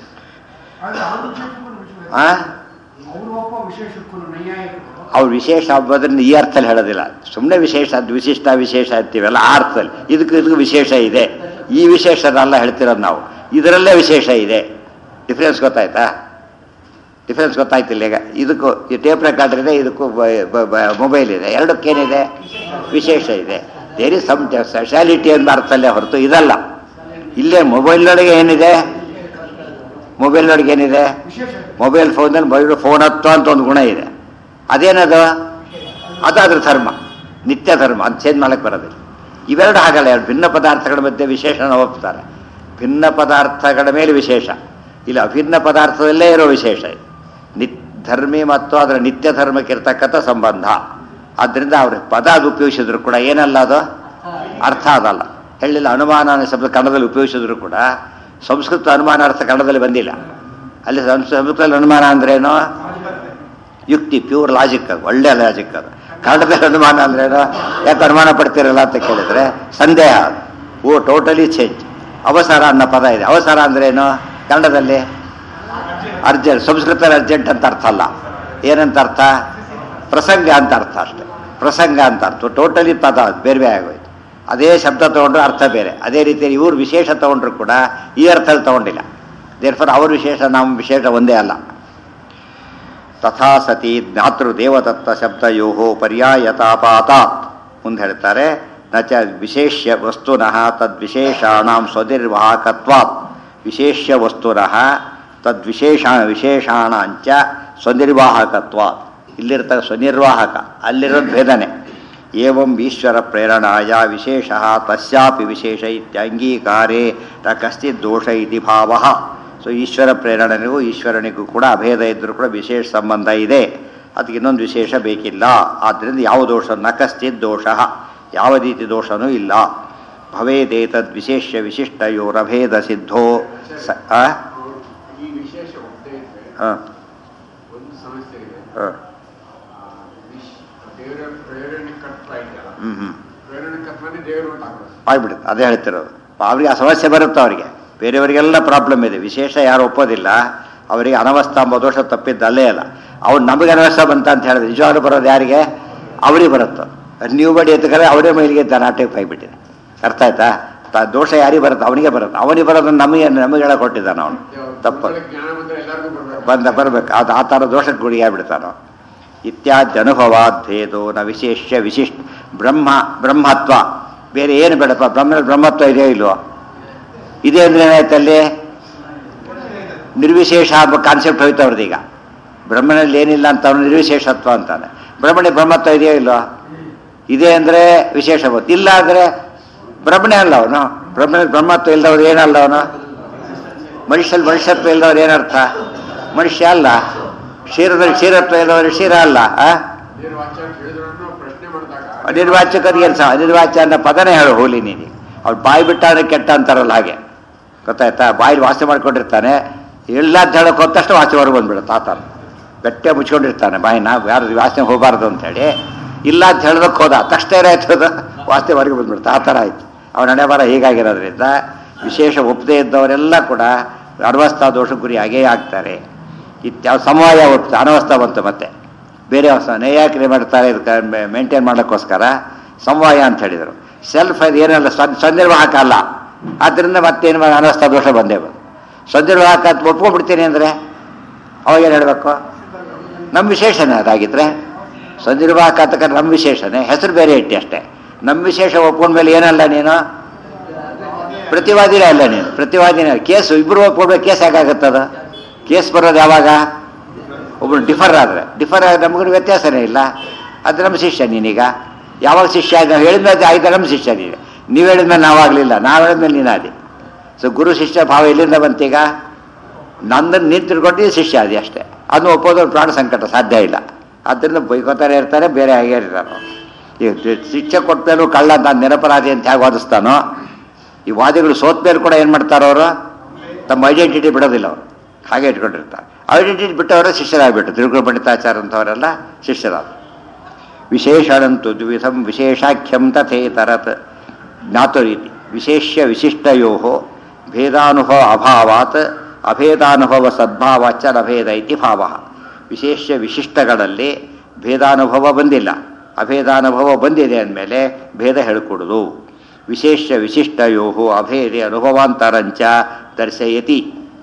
ಆದ್ರೆ ಅವ್ರ ವಿಶೇಷಕ್ಕೂ ವಿಶೇಷ ಆ ಅವ್ರು ಒಬ್ಬ ವಿಶೇಷಕ್ಕೂ ನೈಯಾಯಿಕರು ಅವ್ರ ವಿಶೇಷ ಹಬ್ಬದ್ರಿಂದ ಈ ಅರ್ಥದಲ್ಲಿ ಹೇಳೋದಿಲ್ಲ ಸುಮ್ಮನೆ ವಿಶೇಷ ಅದು ವಿಶಿಷ್ಟ ವಿಶೇಷ ಅಂತೀವಲ್ಲ ಆ ಅರ್ಥದಲ್ಲಿ ಇದಕ್ಕೂ ಇದಕ್ಕೂ ವಿಶೇಷ ಇದೆ ಈ ವಿಶೇಷನೆಲ್ಲ ಹೇಳ್ತಿರೋದು ನಾವು ಇದರಲ್ಲೇ ವಿಶೇಷ ಇದೆ ಡಿಫ್ರೆನ್ಸ್ ಗೊತ್ತಾಯ್ತಾ ಡಿಫ್ರೆನ್ಸ್ ಗೊತ್ತಾಯ್ತಿಲ್ಲ ಈಗ ಇದಕ್ಕೂ ಈ ಟೇಪ್ ರೆಕಾರ್ಡರ್ ಇದೆ ಇದಕ್ಕೂ ಮೊಬೈಲ್ ಇದೆ ಎರಡಕ್ಕೇನಿದೆ ವಿಶೇಷ ಇದೆ ದೇರ್ ಇಸ್ ಸಮ್ ಸ್ಪೆಷಾಲಿಟಿ ಅನ್ನೋ ಅರ್ಥಲ್ಲೇ ಹೊರತು ಇದಲ್ಲ ಇಲ್ಲೇ ಮೊಬೈಲ್ನೊಳಗೆ ಏನಿದೆ ಮೊಬೈಲ್ನೊಳಗೆ ಏನಿದೆ ವಿಶೇಷ ಮೊಬೈಲ್ ಫೋನಲ್ಲಿ ಮೊಬೈಲ್ ಫೋನ್ ಹತ್ತು ಅಂತ ಒಂದು ಗುಣ ಇದೆ ಅದೇನದು ಅದಾದ್ರ ಧರ್ಮ ನಿತ್ಯ ಧರ್ಮ ಅದು ಚೇಂಜ್ ಮಾಡಕ್ಕೆ ಬರೋದಿಲ್ಲ ಇವೆರಡು ಹಾಗಲ್ಲ ಎರಡು ಭಿನ್ನ ಪದಾರ್ಥಗಳ ಮಧ್ಯೆ ವಿಶೇಷಣ ಒಪ್ತಾರೆ ಭಿನ್ನ ಪದಾರ್ಥಗಳ ಮೇಲೆ ವಿಶೇಷ ಇಲ್ಲ ಅಭಿನ್ನ ಪದಾರ್ಥದಲ್ಲೇ ಇರೋ ವಿಶೇಷ ಇದು ನಿತ್ ಧರ್ಮಿ ಮತ್ತು ಅದರ ನಿತ್ಯ ಧರ್ಮಕ್ಕೆ ಇರ್ತಕ್ಕಂಥ ಸಂಬಂಧ ಆದ್ದರಿಂದ ಅವ್ರ ಪದ ಅದು ಉಪಯೋಗಿಸಿದ್ರು ಕೂಡ ಏನಲ್ಲ ಅದು ಅರ್ಥ ಅದಲ್ಲ ಹೇಳಿಲ್ಲ ಅನುಮಾನ ಅನ್ನೋ ಶಬ್ದ ಕನ್ನಡದಲ್ಲಿ ಉಪಯೋಗಿಸಿದ್ರು ಕೂಡ ಸಂಸ್ಕೃತ ಅನುಮಾನ ಅರ್ಥ ಕನ್ನಡದಲ್ಲಿ ಬಂದಿಲ್ಲ ಅಲ್ಲಿ ಸಂಸ್- ಸಂಸ್ಕೃತದಲ್ಲಿ ಅನುಮಾನ ಅಂದ್ರೇನು ಯುಕ್ತಿ ಪ್ಯೂರ್ ಲಾಜಿಕ್ ಅದು ಒಳ್ಳೆ ಲಾಜಿಕ್ ಅದು ಕನ್ನಡದಲ್ಲಿ ಅನುಮಾನ ಅಂದ್ರೇನು ಯಾಕೆ ಅನುಮಾನ ಪಡ್ತಿರಲ್ಲ ಅಂತ ಕೇಳಿದ್ರೆ ಸಂದೇಹ ಅದು. ಓ ಟೋಟಲಿ ಚೇಂಜ್ ಅವಸರ ಅನ್ನೋ ಪದ ಇದೆ ಅವಸರ ಅಂದ್ರೇನು ಕನ್ನಡದಲ್ಲಿ ಅರ್ಜೆಂಟ್ ಸಂಸ್ಕೃತದಲ್ಲಿ ಅರ್ಜೆಂಟ್ ಅಂತ ಅರ್ಥ ಅಲ್ಲ ಏನಂತ ಅರ್ಥ ಪ್ರಸಂಗ ಅಂತ ಅರ್ಥ ಅಷ್ಟೇ ಪ್ರಸಂಗ ಅಂತ ಅರ್ಥ ಟೋಟಲಿ ಪದ ಅದು ಬೇರೆ ಬೇರೆ ಆಗೋಯ್ತು ಅದೇ ಶಬ್ದ ತಗೊಂಡ್ರು ಅರ್ಥ ಬೇರೆ ಅದೇ ರೀತಿಯಲ್ಲಿ ಇವ್ರು ವಿಶೇಷ ತಗೊಂಡ್ರು ಕೂಡ ಈ ಅರ್ಥದಲ್ಲಿ ತಗೊಂಡಿಲ್ಲ ದೇರ್ಫರ್ ಅವ್ರ ವಿಶೇಷ ನಮ್ಮ ವಿಶೇಷ ಒಂದೇ ಅಲ್ಲ ತಥಾ ಸತಿ ಜ್ಞಾತೃ ದೇವದತ್ತ ಶಬ್ದಯೋ ಪರ್ಯಾಯತಾಪಾತಾತ್ ಮುಂದೆ ಹೇಳ್ತಾರೆ ನ ಚ ವಿಶೇಷ್ಯ ವಸ್ತುನಃ ತದ್ವಿಶೇಷಾಣಾಂ ಸ್ವನಿರ್ವಾಹಕತ್ವಾತ್ ವಿಶೇಷ್ಯ ವಸ್ತುನಃ ತದ್ವಿಶೇಷ ವಿಶೇಷಾಣಾಂಚ ಸ್ವನಿರ್ವಾಹಕತ್ವಾತ್ ಇಲ್ಲಿರ್ತ ಸ್ವನಿರ್ವಾಹಕ ಅಲ್ಲಿರೋದು ಭೇದನೆ ಏವಂ ಈಶ್ವರ ಪ್ರೇರಣಾಯ ವಿಶೇಷ ತಸ್ಯಾಪಿ ವಿಶೇಷ ಇತ್ಯಂಗೀಕಾರೇ ನ ಕಶ್ಚಿತ್ ದೋಷ ಇತಿ ಭಾವ ಸೊ ಈಶ್ವರ ಪ್ರೇರಣೆಗೂ ಈಶ್ವರನಿಗೂ ಕೂಡ ಅಭೇದ ಇದ್ದರೂ ಕೂಡ ವಿಶೇಷ ಸಂಬಂಧ ಇದೆ ಅದಕ್ಕೆ ಇನ್ನೊಂದು ವಿಶೇಷ ಬೇಕಿಲ್ಲ ಆದ್ದರಿಂದ ಯಾವ ದೋಷ ನ ಕಶ್ಚಿತ್ ದೋಷ ಯಾವ ರೀತಿ ದೋಷನೂ ಇಲ್ಲ ಭವೇದೇತದ್ ವಿಶೇಷ ವಿಶಿಷ್ಟಯೋರಭೇದ ಸಿದ್ಧೋ ಸ ಆ? ಈ ವಿಶೇಷ ಒಪ್ಪದೇ ಇದ್ರೆ ಆ, ಒಂದು ಸಮಸ್ಯೆ ಇದೆ ಆ, ಆ, ವಿಶ್- ದೇವರ ಪ್ರೇರಣೆ ಕಟ್ತಾ ಇದೆಯಲ್ಲ ಹ್ಮ್ ಹ್ಮ್ ಪ್ರೇರಣೆ ಕಟ್ತಾನೆ ದೇವರು ಅಂತ ಆಗೋದು ಆಗ್ಬಿಡುತ್ತೆ ಅದೇ ಹೇಳ್ತಿರೋದು ಅವ್ರಿಗೆ ಆ ಸಮಸ್ಯೆ ಬರುತ್ತೆ ಅವರಿಗೆ ಬೇರೆಯವರಿಗೆಲ್ಲ ಪ್ರಾಬ್ಲಮ್ ಇದೆ ವಿಶೇಷ ಯಾರು ಒಪ್ಪೋದಿಲ್ಲ ಅವರಿಗೆ ಅನವಸ್ಥಾ ಎಂಬ ದೋಷ ತಪ್ಪಿದ್ದು ಅಲ್ಲೇ ಅಲ್ಲ ಅವ್ರು ನಮಗೆ ಅನವಸ್ಥಾ ಬಂತ ಅಂತ ಹೇಳಿದ್ರೆ ನಿಜವಾಗ್ಲೂ ಬರೋದು ಯಾರಿಗೆ ಅವರಿಗೆ ಬರುತ್ತೆ ಅದು ನೀವು ಬಡಿ ಎತ್ತಕರೆ ಅವರೇ ಮೈಲಿಗೆ ನಾಟಕ ಹೋಗ್ಬಿಟ್ಟಿದೆ ಅರ್ಥ ಆಯ್ತಾ ತ- ದೋಷ ಯಾರಿಗೆ ಬರುತ್ತೆ ಅವನಿಗೆ ಬರುತ್ತೆ ಅವನಿಗೆ ಬರೋದನ್ನ ನಮಗೆ ನಮಗೆ ಹೇಳ ಕೊಟ್ಟಿದ್ದಾನೆ ಅವನು ತಪ್ಪು ಗುರುಗಳಿಗೆ ಜ್ಞಾನ ಬಂದ್ರೆ ಎಲ್ಲರಿಗೂ ಬರ್ಬೇಕು ಬಂದ ಬರ್ಬೇಕು ಅದು ಆ ಥರ ದೋಷಕ್ಕೆ ಗುಡಿಗೆ ಆಗ್ಬಿಡ್ತಾನೋ ಇತ್ಯಾದಿ ಅನುಭವಾದ್ಭೇದೋ ನ ವಿಶೇಷ ವಿಶಿಷ್ಟ ಬ್ರಹ್ಮ ಬ್ರಹ್ಮತ್ವ ಬೇರೆ ಏನು ಬೇಡಪ್ಪ ಬ್ರಹ್ಮ ಬ್ರಹ್ಮತ್ವ ಇದೆಯೋ ಇಲ್ವೋ ಇದೆ ಅಂದ್ರೆ ಏನಾಯ್ತಲ್ಲಿ ನಿರ್ವಿಶೇಷ ಎಂಬ ಕಾನ್ಸೆಪ್ಟ್ ಹೋಯ್ತು ಅವ್ರದ್ದು ಈಗ ಬ್ರಹ್ಮನಲ್ಲಿ ಏನಿಲ್ಲ ಅಂತ ಅವನು ನಿರ್ವಿಶೇಷತ್ವ ಅಂತಾನೆ ಬ್ರಹ್ಮಣಿ ಬ್ರಹ್ಮತ್ವ ಇದೆಯೋ ಇಲ್ವೋ ಇದೆ ಅಂದರೆ ವಿಶೇಷ ಗೊತ್ತು ಇಲ್ಲ ಅಂದರೆ ಬ್ರಹ್ಮಣೆ ಅಲ್ಲ ಅವನು ಬ್ರಹ್ಮ ಬ್ರಹ್ಮತ್ವ ಇಲ್ಲದವ್ರು ಏನಲ್ಲ ಅವನು ಮನುಷ್ಯಲ್ಲಿ ಮನುಷ್ಯತ್ವ ಇಲ್ಲದವ್ರು ಏನರ್ಥ ಮನುಷ್ಯ ಅಲ್ಲ ಕ್ಷೀರದಲ್ಲಿ ಕ್ಷೀರತ್ವ ಇಲ್ಲದವರು ಕ್ಷೀರ ಅಲ್ಲ ಆ? ನಿರ್ವಾಚ್ಯ ಅಂತ ಹೇಳಿದ್ರು ಪ್ರಶ್ನೆ ಮಾಡಿದಾಗ ಅನಿರ್ವಾಚ್ಯಕರಿಗೆ ಏನು ಸಹ ಅನಿರ್ವಾಚ್ಯ ಅನ್ನೋ ಪದನೇ ಹೇಳು ಹೋಲಿ ನೀನು ಅವ್ರು ಬಾಯಿ ಬಿಟ್ಟಾದ್ರೆ ಕೆಟ್ಟ ಅಂತಾರಲ್ಲ ಹಾಗೆ ಗೊತ್ತಾಯ್ತಾ ಬಾಯಿ ವಾಸನೆ ಮಾಡ್ಕೊಂಡಿರ್ತಾನೆ ಇಲ್ಲ ಅಂತ ಹೇಳೋಕೆ ಹೊತ್ತಷ್ಟು ವಾಸನೆ ಹೊರಗೆ ಬಂದ್ಬಿಡುತ್ತೆ ಆ ಥರ ಗಟ್ಟೆ ಮುಚ್ಕೊಂಡಿರ್ತಾನೆ ಬಾಯಿನ ಯಾರು ವಾಸನೆ ಹೋಗಬಾರ್ದು ಅಂತೇಳಿ ಇಲ್ಲ ಅಂತ ಹೇಳೋದಕ್ಕೆ ಹೋದ ತಕ್ಷಣ ಏನಾಯ್ತು ಅದು ವಾಸನೆ ಹೊರಗೆ ಬಂದ್ಬಿಡುತ್ತೆ ಆ ಥರ ಆಯ್ತು ಅವನ ಹಣೆ ಬರ ಹೀಗಾಗಿರೋದ್ರಿಂದ ವಿಶೇಷ ಒಪ್ಪದೇ ಇದ್ದವರೆಲ್ಲ ಕೂಡ ಅನವಸ್ಥಾ ದೋಷ ಗುರಿ ಆಗೇ ಆಗ್ತಾರೆ ಇತ್ಯಾವ ಸಮವಾಯ ಒಪ್ತು ಅನವಸ್ಥಾ ಬಂತು ಮತ್ತೆ ಬೇರೆ ಹೊಸ ನೇಯಾಕ್ರಿ ಮಾಡ್ತಾರೆ ಇದಕ್ಕೆ ಮೇಂಟೈನ್ ಮಾಡೋಕ್ಕೋಸ್ಕರ ಸಮವಾಯ ಅಂತ ಹೇಳಿದರು ಸೆಲ್ಫ್ ಅದು ಏನಲ್ಲ ಸ್ವ- ಸ್ವನಿರ್ವಾಹಕ ಅಲ್ಲ ಆದ್ದರಿಂದ ಮತ್ತೇನು ಮಾಡಿ ಅನವಸ್ಥಾ ದೋಷ ಬಂದೇ ಬಂದು ಸ್ವನಿರ್ವಾಹಕ ಅಂತ ಒಪ್ಕೊಂಡ್ಬಿಡ್ತೀನಿ ಅಂದರೆ ಅವಾಗ ಏನು ಹೇಳಬೇಕು ನಮ್ಮ ವಿಶೇಷನೇ ಅದಾಗಿದ್ರೆ ಸ್ವನಿರ್ವಾಹಕ ಅಂತಕ್ಕ ನಮ್ಮ ವಿಶೇಷನೇ ಹೆಸರು ಬೇರೆ ಇಟ್ಟಿ ಅಷ್ಟೇ ನಮ್ಮ ವಿಶೇಷ ಒಪ್ಕೊಂಡ್ಮೇಲೆ ಏನಲ್ಲ ನೀನು ಪ್ರತಿವಾದಿನೇ ಅಲ್ಲ ನೀನು ಪ್ರತಿವಾದಿನೇ ಕೇಸು ಇಬ್ಬರು ಒಪ್ಕೊಡ್ಬೇಕು ಕೇಸ್ ಹೇಗಾಗುತ್ತದ ಕೇಸ್ ಬರೋದು ಯಾವಾಗ ಒಬ್ಬರು ಡಿಫರ್ ಆದರೆ ಡಿಫರ್ ಆದ್ರೆ ನಮಗೂ ವ್ಯತ್ಯಾಸನೇ ಇಲ್ಲ ಅದು ನಮ್ಮ ಶಿಷ್ಯ ನೀನೀಗ ಯಾವಾಗ ಶಿಷ್ಯ ನಾವು ಹೇಳಿದ್ಮೇಲೆ ಆಯ್ತು ನಮ್ಮ ಶಿಷ್ಯ ನೀನು ನೀವು ಹೇಳಿದ್ಮೇಲೆ ನಾವಾಗಲಿಲ್ಲ ನಾವು ಹೇಳಿದ್ಮೇಲೆ ನೀನಾದಿ ಸೊ ಗುರು ಶಿಷ್ಯ ಭಾವ ಎಲ್ಲಿಂದ ಬಂತೀಗ ನಂದನ್ನು ನೀನು ತಿಳ್ಕೊಂಡು ಶಿಷ್ಯ ಅದೇ ಅಷ್ಟೇ ಅದನ್ನು ಒಪ್ಪೋದು ಪ್ರಾಣ ಸಂಕಟ ಸಾಧ್ಯ ಇಲ್ಲ ಆದ್ದರಿಂದ ಬೈಕೋತಾರೆ ಇರ್ತಾರೆ ಬೇರೆ ಹಾಗೆ ಇರ್ತಾರೋ ಈಗ ಶಿಕ್ಷೆ ಕೊಟ್ಮೇಲೂ ಕಳ್ಳ ನಾನು ನಿರಪರಾಧಿ ಅಂತ ಹೇಗೆ ವಾದಿಸ್ತಾನೋ ಈ ವಾದಿಗಳು ಸೋತ್ ಮೇಲೆ ಕೂಡ ಏನು ಮಾಡ್ತಾರೋ ಅವರು ತಮ್ಮ ಐಡೆಂಟಿಟಿ ಬಿಡೋದಿಲ್ಲ ಅವರು ಹಾಗೆ ಇಟ್ಕೊಂಡಿರ್ತಾರೆ ಐಡೆಂಟಿಟಿ ಬಿಟ್ಟವರೇ ಶಿಷ್ಯರಾಗ್ಬಿಟ್ಟು ತಿರುಗುಳ ಪಂಡಿತಾಚಾರ ಅಂತವರೆಲ್ಲ ಶಿಷ್ಯರಾದ ವಿಶೇಷಣಂತು ದ್ವಿಧಂ ವಿಶೇಷಾಖ್ಯಂ ತಥೇತರತ್ ಜ್ಞಾತುರೀತಿ ವಿಶೇಷ್ಯ ವಿಶಿಷ್ಟಯೋ ಭೇದಾನುಭವ ಅಭಾವಾತ್ ಅಭೇದಾನುಭವ ಸದ್ಭಾವಾಚ ನಭೇದ ಇತಿ ಭಾವ ವಿಶೇಷ್ಯ ವಿಶಿಷ್ಟಗಳಲ್ಲಿ ಭೇದಾನುಭವ ಬಂದಿಲ್ಲ ಅಭೇದಾನುಭವ ಬಂದಿದೆ ಅಂದಮೇಲೆ ಭೇದ ಹೇಳ್ಕೊಡುದು ವಿಶೇಷ್ಯ ವಿಶಿಷ್ಟಯೋ ಅಭೇದೆ ಅನುಭವಾಂತರಂಚ ದರ್ಶಯತಿ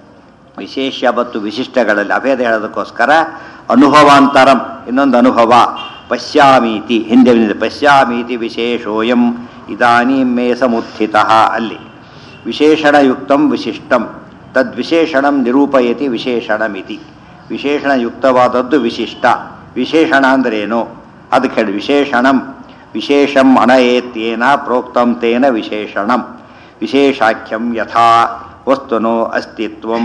ವಿಶೇಷ ಮತ್ತು ವಿಶಿಷ್ಟಗಳಲ್ಲಿ ಅಭೇದ ಹೇಳೋದಕ್ಕೋಸ್ಕರ ಅನುಭವಾಂತರಂ ಇನ್ನೊಂದು ಅನುಭವ ಪಶ್ಯಾಮೀತಿ ಹಿಂದೆ ಬಂದಿದೆ ಪಶ್ಯಾಮೀತಿ ವಿಶೇಷೋಯಂ ಇದಾನೀಂ ಮೇ ಸಮುತ್ಥಿತ ಅಲ್ಲಿ ವಿಶೇಷಣಯುಕ್ತಂ ವಿಶಿಷ್ಟಂ ತದ್ವಿಶೇಷಣಂ ನಿರೂಪಯತಿ ವಿಶೇಷಣಮಿತಿ ವಿಶೇಷಣಯುಕ್ತವಾದದ್ದು ವಿಶಿಷ್ಟ ವಿಶೇಷಣ ಅಂದ್ರೇನು ಅದಕ್ಕೆ ಹೇಳಿ ವಿಶೇಷಣಂ ವಿಶೇಷಂ ಅಣಯೇತ್ಯೇನ ಪ್ರೋಕ್ತಂ ತೇನ ವಿಶೇಷಣಂ ವಿಶೇಷಾಖ್ಯಂ ಯಥಾ ವಸ್ತುನೋ ಅಸ್ತಿತ್ವಂ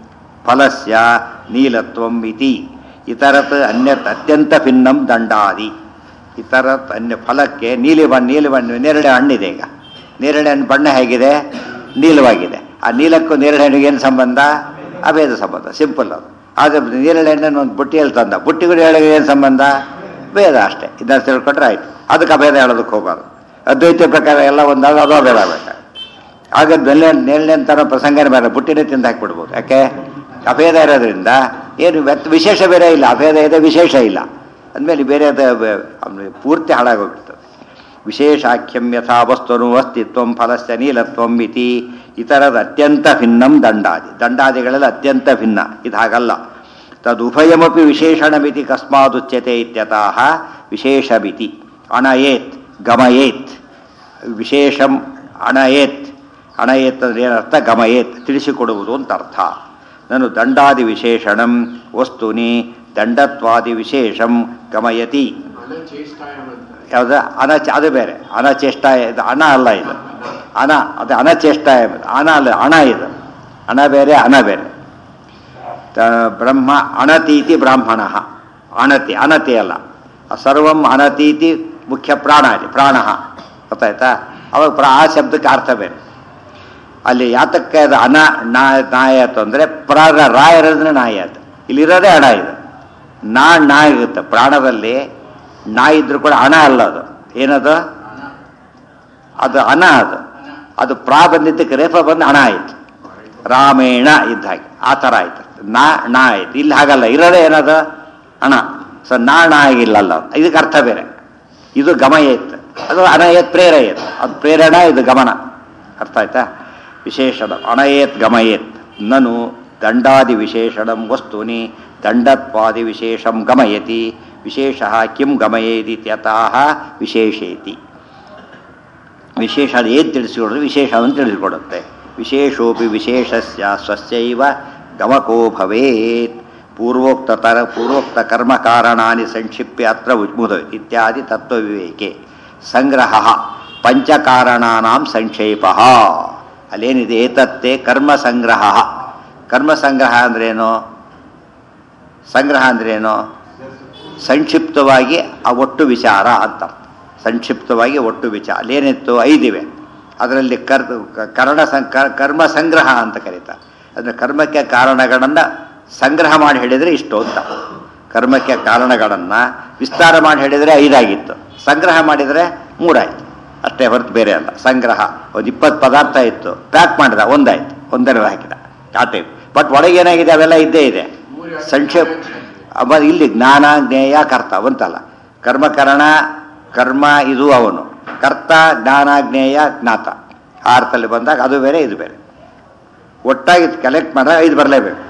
ಫಲಸ್ಯ ನೀಲತ್ವಂ ಇತಿ ಇತರತ್ ಅನ್ಯತ್ ಅತ್ಯಂತ ಭಿನ್ನಂ ದಂಡಾದಿ ಇತರತ್ ಅನ್ಯ ಫಲಕ್ಕೆ ನೀಲಿ ಬಣ್ಣ ನೀಲಿ ಬಣ್ಣ ನೇರಳೆ ಹಣ್ಣಿದೆ ಈಗ ನೇರಳೆ ಹಣ್ಣು ಬಣ್ಣ ಹೇಗಿದೆ ನೀಲವಾಗಿದೆ ಆ ನೀಲಕ್ಕೂ ನೇರಳೆ ಹಣ್ಣಿಗೆ ಏನು ಸಂಬಂಧ ಅಭೇದ ಸಂಬಂಧ ಸಿಂಪಲ್ ಅದು ಆದರೆ ನೇರಳೆ ಹಣ್ಣನ್ನು ಒಂದು ಬುಟ್ಟಿಯಲ್ಲಿ ತಂದ ಬುಟ್ಟಿಗೂ ನೇರಳೆಗೆ ಏನು ಸಂಬಂಧ ಭೇದ ಅಷ್ಟೇ ಇದನ್ನು ತಿಳ್ಕೊಂಡ್ರೆ ಆಯ್ತು ಅದಕ್ಕೆ ಅಭೇದ ಹೇಳೋದಕ್ಕೆ ಹೋಗಬಾರ್ದು ಅದ್ವೈತ ಪ್ರಕಾರ ಎಲ್ಲ ಒಂದಾಗ ಅದು ಅಭೇದ ಆಗ್ಬೇಕು ಆಗ ಬೆಲೆ ನೇರಳೆ ಅಂತ ಪ್ರಸಂಗನೇ ಬೇರೆ ಬುಟ್ಟಿನೇ ತಿಂದು ಹಾಕ್ಬಿಡ್ಬೋದು ಯಾಕೆ ಅಭೇದ ಇರೋದ್ರಿಂದ ಏನು ವ್ಯತ್ ವಿಶೇಷ ಬೇರೆ ಇಲ್ಲ ಅಭೇದ ಇದೆ ವಿಶೇಷ ಇಲ್ಲ ಅಂದಮೇಲೆ ಬೇರೆ ಅದ ಅವ್ನು ಪೂರ್ತಿ ಹಾಳಾಗೋಗ್ಬಿಡ್ತದೆ ವಿಶೇಷಾಖ್ಯಂ ಯಥಾ ವಸ್ತುನು ಅಸ್ತಿತ್ವಂ ಫಲಸ್ಯ ನೀಲತ್ವಂ ಇತಿ ಇತರದ ಅತ್ಯಂತ ಭಿನ್ನಂ ದಂಡಾದಿ ದಂಡಾದಿಗಳೆಲ್ಲ ಅತ್ಯಂತ ಭಿನ್ನ ಇದು ಹಾಗಲ್ಲ ತದುಭಯಮಪಿ ವಿಶೇಷಣಮಿತಿ ಕಸ್ಮಾದುಚ್ಯತೆ ಇತ್ಯತಃ ವಿಶೇಷಮಿತಿ ಅಣಯೇತ್ ಗಮಯೇತ್ ವಿಶೇಷಂ ಅಣಯೇತ್ ಅಣಯೇತ್ ಅಂದ್ರೆ ಏನರ್ಥ ಗಮಯೇತ್ ತಿಳಿಸಿಕೊಡುವುದು ಅಂತ ಅರ್ಥ ನಾನು ದಂಡಾದಿ ವಿಶೇಷಣಂ ವಸ್ತುನಿ ದಂಡತ್ವಾದಿ ವಿಶೇಷಂ ಗಮಯತಿ ಅನಚೇಷ್ಟಾಯಂ ಅಂತ ಯಾವುದು ಅನಚ ಅದು ಬೇರೆ ಅನಚೇಷ್ಟ ಇದು ಹಣ ಅಲ್ಲ ಇದು ಹಣ ಅದು ಅನಚೇಷ್ಟ ಎಂಬುದು ಹಣ ಅಲ್ಲ ಹಣ ಇದು ಹಣ ಬೇರೆ ಹಣ ಬೇರೆ ತ- ಬ್ರಹ್ಮ ಅಣತೀತಿ ಬ್ರಾಹ್ಮಣ ಅಣತಿ ಅನತಿ ಅಲ್ಲ ಸರ್ವಂ ಅನತೀತಿ ಮುಖ್ಯ ಪ್ರಾಣ ಅಲ್ಲಿ ಪ್ರಾಣ ಗೊತ್ತಾಯ್ತಾ ಅವಾಗ ಪ್ರಾ ಆ ಶಬ್ದಕ್ಕೆ ಅರ್ಥ ಬೇರೆ ಅಲ್ಲಿ ಯಾತಕ್ಕೆ ಅದು ಅನ ನಾ ನಾಯತು ಅಂದರೆ ಪ್ರಾಣ ರಾ ಇರೋದ್ರೆ ನಾಯತು ಇಲ್ಲಿರೋದೇ ಹಣ ಇದು ನಾ ನಾ ಇರುತ್ತೆ ಪ್ರಾಣದಲ್ಲಿ ನಾ ಇದ್ರೂ ಕೂಡ ಹಣ ಅಲ್ಲ ಅದು ಏನದು ಅದು ಅನ ಅದು ಅದು ಪ್ರಾ ಬಂದಿದ್ದಕ್ಕೆ ರೇಫ ಬಂದು ಹಣ ಆಯಿತು ರಾಮೇಣ ಇದ್ದ ಹಾಗೆ ಆ ಥರ ಆಯ್ತು ನಾ ನಾ ಆಯ್ತು ಇಲ್ಲಿ ಹಾಗಲ್ಲ ಇರೋದೇ ಏನದು ಹಣ ಸೊ ನಾ ನಾ ಆಗಿಲ್ಲಲ್ಲ ಅದು. ಇದಕ್ಕೆ ಅರ್ಥ ಬೇರೆ ಇದು ಗಮಯತ್ ಅದು ಅನಯತ್ ಪ್ರೇರಯತ್ ಅದು ಪ್ರೇರಣ ಇದು ಗಮನ ಅರ್ಥ ಆಯ್ತಾ ವಿಶೇಷಣ ಅನಯೇತ್ ಗಮಯೇತ್ ನನು ದಂಡಾದಿ ವಿಶೇಷಣಂ ವಸ್ತೂನಿ ದಂಡತ್ವಾದಿ ವಿಶೇಷಂ ಗಮಯತಿ ವಿಶೇಷ ಕಿಂ ಗಮಯೇದಿ ತ್ಯತಃ ವಿಶೇಷೇತಿ ವಿಶೇಷ ಅದು ಏನು ತಿಳಿಸಿಕೊಡೋದು ವಿಶೇಷವನ್ನು ತಿಳಿಸಿಕೊಡುತ್ತೆ ವಿಶೇಷೋಪಿ ವಿಶೇಷಸ್ಯ ಸ್ವಸ್ಯೈವ ಗಮಕೋ ಭವೇತ್ ಪೂರ್ವೋಕ್ತ ತರ ಪೂರ್ವೋಕ್ತ ಕರ್ಮ ಕಾರಣಾನಿ ಸಂಕ್ಷಿಪ್ಯ ಅತ್ರ ಉದ್ಮುದ ಇತ್ಯಾದಿ ತತ್ವವಿವೇಕೆ ಸಂಗ್ರಹ ಪಂಚಕಾರಣಾನಾಂ ಸಂಕ್ಷೇಪ ಅಲ್ಲೇನಿದೆ ಏತತ್ತೆ ಕರ್ಮ ಸಂಗ್ರಹ ಕರ್ಮ ಸಂಗ್ರಹ ಅಂದ್ರೇನು ಸಂಗ್ರಹ ಅಂದ್ರೇನು ಸಂಕ್ಷಿಪ್ತವಾಗಿ ಆ ಒಟ್ಟು ವಿಚಾರ ಅಂತ ಅರ್ಥ. ಸಂಕ್ಷಿಪ್ತವಾಗಿ ಒಟ್ಟು ವಿಚಾರ ಅಲ್ಲೇನಿತ್ತು ಐದಿವೆ ಅದರಲ್ಲಿ ಕರ್ ಕರ್ಣ ಸಂ ಕರ್- ಕರ್ಮ ಸಂಗ್ರಹ ಅಂತ ಕರೀತಾರೆ ಅಂದರೆ ಕರ್ಮಕ್ಕೆ ಕಾರಣಗಳನ್ನು ಸಂಗ್ರಹ ಮಾಡಿ ಹೇಳಿದರೆ ಇಷ್ಟು ಅಂತ ಕರ್ಮಕ್ಕೆ ಕಾರಣಗಳನ್ನು ವಿಸ್ತಾರ ಮಾಡಿ ಹೇಳಿದರೆ ಐದಾಗಿತ್ತು ಸಂಗ್ರಹ ಮಾಡಿದರೆ ಮೂರಾಯ್ತು ಅಷ್ಟೇ ಹೊರತು ಬೇರೆ ಅಲ್ಲ ಸಂಗ್ರಹ ಒಂದು ಇಪ್ಪತ್ತು ಪದಾರ್ಥ ಇತ್ತು ಪ್ಯಾಕ್ ಮಾಡಿದ ಒಂದಾಯ್ತು ಒಂದರಲ್ಲಿ ಹಾಕಿದ ಆ ಟೈಪ್ ಬಟ್ ಒಳಗೆ ಏನಾಗಿದೆ ಅವೆಲ್ಲ ಇದ್ದೇ ಇದೆ ಸಂಕ್ಷೇಪ ಅವ ಇಲ್ಲಿ ಜ್ಞಾನ ಜ್ಞೇಯ ಕರ್ತ ಒಂತಲ್ಲ ಕರ್ಮಕರಣ ಕರ್ಮ ಇದು ಅವನು ಕರ್ತ ಜ್ಞಾನ ಜ್ಞೇಯ ಜ್ಞಾತ ಆ ಅರ್ಥದಲ್ಲಿ ಬಂದಾಗ ಅದು ಬೇರೆ ಇದು ಬೇರೆ ಒಟ್ಟಾಗಿ ಕಲೆಕ್ಟ್ ಮಾಡಿದಾಗ ಐದು ಬರಲೇಬೇಕು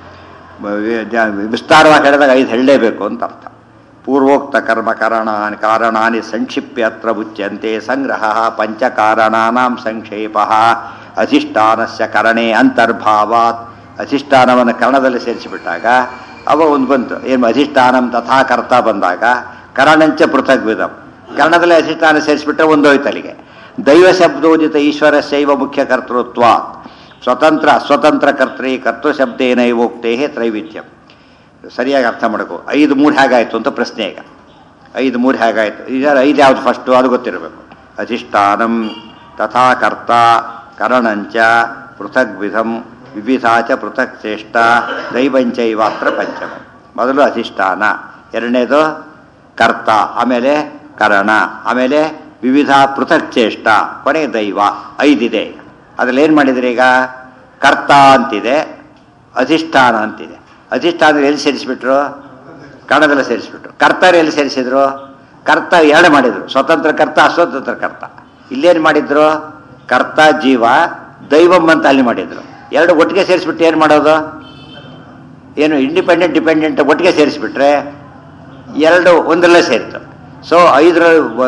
ವಿಸ್ತಾರವಾಗಿ ಹೇಳಿದಾಗ ಐದು ಹೇಳಲೇಬೇಕು ಅಂತ ಅರ್ಥ ಪೂರ್ವೋಕ್ತ ಕರ್ಮ ಕಾರಣಾನಿ ಕಾರಣಾನಿ ಸಂಕ್ಷಿಪ್ಯ ಅತ್ರ ಉಚ್ಯಂತೆ ಸಂಗ್ರಹ ಪಂಚಕಾರಣಾನಾಂ ಸಂಕ್ಷೇಪ ಅಧಿಷ್ಠಾನಸ್ಯ ಕರಣೆ ಅಂತರ್ಭಾವಾತ್ ಅಧಿಷ್ಠಾನವನ್ನು ಕರ್ಣದಲ್ಲಿ ಸೇರಿಸಿಬಿಟ್ಟಾಗ ಅವ ಒಂದು ಬಂತು ಏನು ಅಧಿಷ್ಠಾನಂ ತಥಾ ಕರ್ತ ಬಂದಾಗ ಕರಣಂಚ ಪೃಥಕ್ ವಿಧಂ ಕರ್ಣದಲ್ಲಿ ಅಧಿಷ್ಠಾನ ಸೇರಿಸಿಬಿಟ್ರೆ ಒಂದೋಯ್ತು ಅಲ್ಲಿಗೆ ದೈವ ಶಬ್ದೋದಿತ ಈಶ್ವರ ಶೈವ ಮುಖ್ಯ ಕರ್ತೃತ್ವ ಸ್ವತಂತ್ರ ಅಸ್ವತಂತ್ರ ಕರ್ತೃ ಕರ್ತೃ ಶಬ್ದೇನೈವೋಕ್ತೇ ತ್ರೈವಿಧ್ಯಂ ಸರಿಯಾಗಿ ಅರ್ಥ ಮಾಡ್ಕೋ ಐದು ಮೂರು ಹೇಗಾಯಿತು ಅಂತ ಪ್ರಶ್ನೆ ಈಗ ಐದು ಮೂರು ಹೇಗಾಯಿತು ಈಗ ಐದು ಯಾವುದು ಫಸ್ಟು ಅದು ಗೊತ್ತಿರಬೇಕು ಅಧಿಷ್ಠಾನಂ ತಥಾ ಕರ್ತ ಕರಣಂಚ ಪೃಥಗ್ ವಿಧಂ ವಿವಿಧಾಚ ಪೃಥಕ್ ಚೇಷ್ಟ ದೈವಂಚೈವಾತ್ರ ಪಂಚಮ ಮೊದಲು ಅಧಿಷ್ಠಾನ ಎರಡನೇದು ಕರ್ತ ಆಮೇಲೆ ಕರಣ ಆಮೇಲೆ ವಿವಿಧ ಪೃಥಕ್ ಚೇಷ್ಟ ಕೊನೆ ದೈವ ಐದಿದೆ ಅದ್ರಲ್ಲಿ ಏನು ಮಾಡಿದ್ರಿ ಈಗ ಕರ್ತ ಅಂತಿದೆ ಅಧಿಷ್ಠಾನ ಅಂತಿದೆ ಅಧಿಷ್ಠಾನ ಎಲ್ಲಿ ಸೇರಿಸ್ಬಿಟ್ರು ಕನ್ನಡದಲ್ಲಿ ಸೇರಿಸ್ಬಿಟ್ರು ಕರ್ತರು ಎಲ್ಲಿ ಸೇರಿಸಿದ್ರು ಕರ್ತ ಎರಡು ಮಾಡಿದ್ರು ಸ್ವತಂತ್ರ ಕರ್ತ ಅಸ್ವತಂತ್ರ ಕರ್ತ ಇಲ್ಲೇನು ಮಾಡಿದ್ರು ಕರ್ತ ಜೀವ ದೈವಂ ಅಂತ ಅಲ್ಲಿ ಮಾಡಿದ್ರು ಎರಡು ಒಟ್ಟಿಗೆ ಸೇರಿಸ್ಬಿಟ್ಟು ಏನು ಮಾಡೋದು ಏನು ಇಂಡಿಪೆಂಡೆಂಟ್ ಡಿಪೆಂಡೆಂಟ್ ಒಟ್ಟಿಗೆ ಸೇರಿಸ್ಬಿಟ್ರೆ ಎರಡು ಒಂದರಲ್ಲೇ ಸೇರಿತು ಸೊ ಐದರ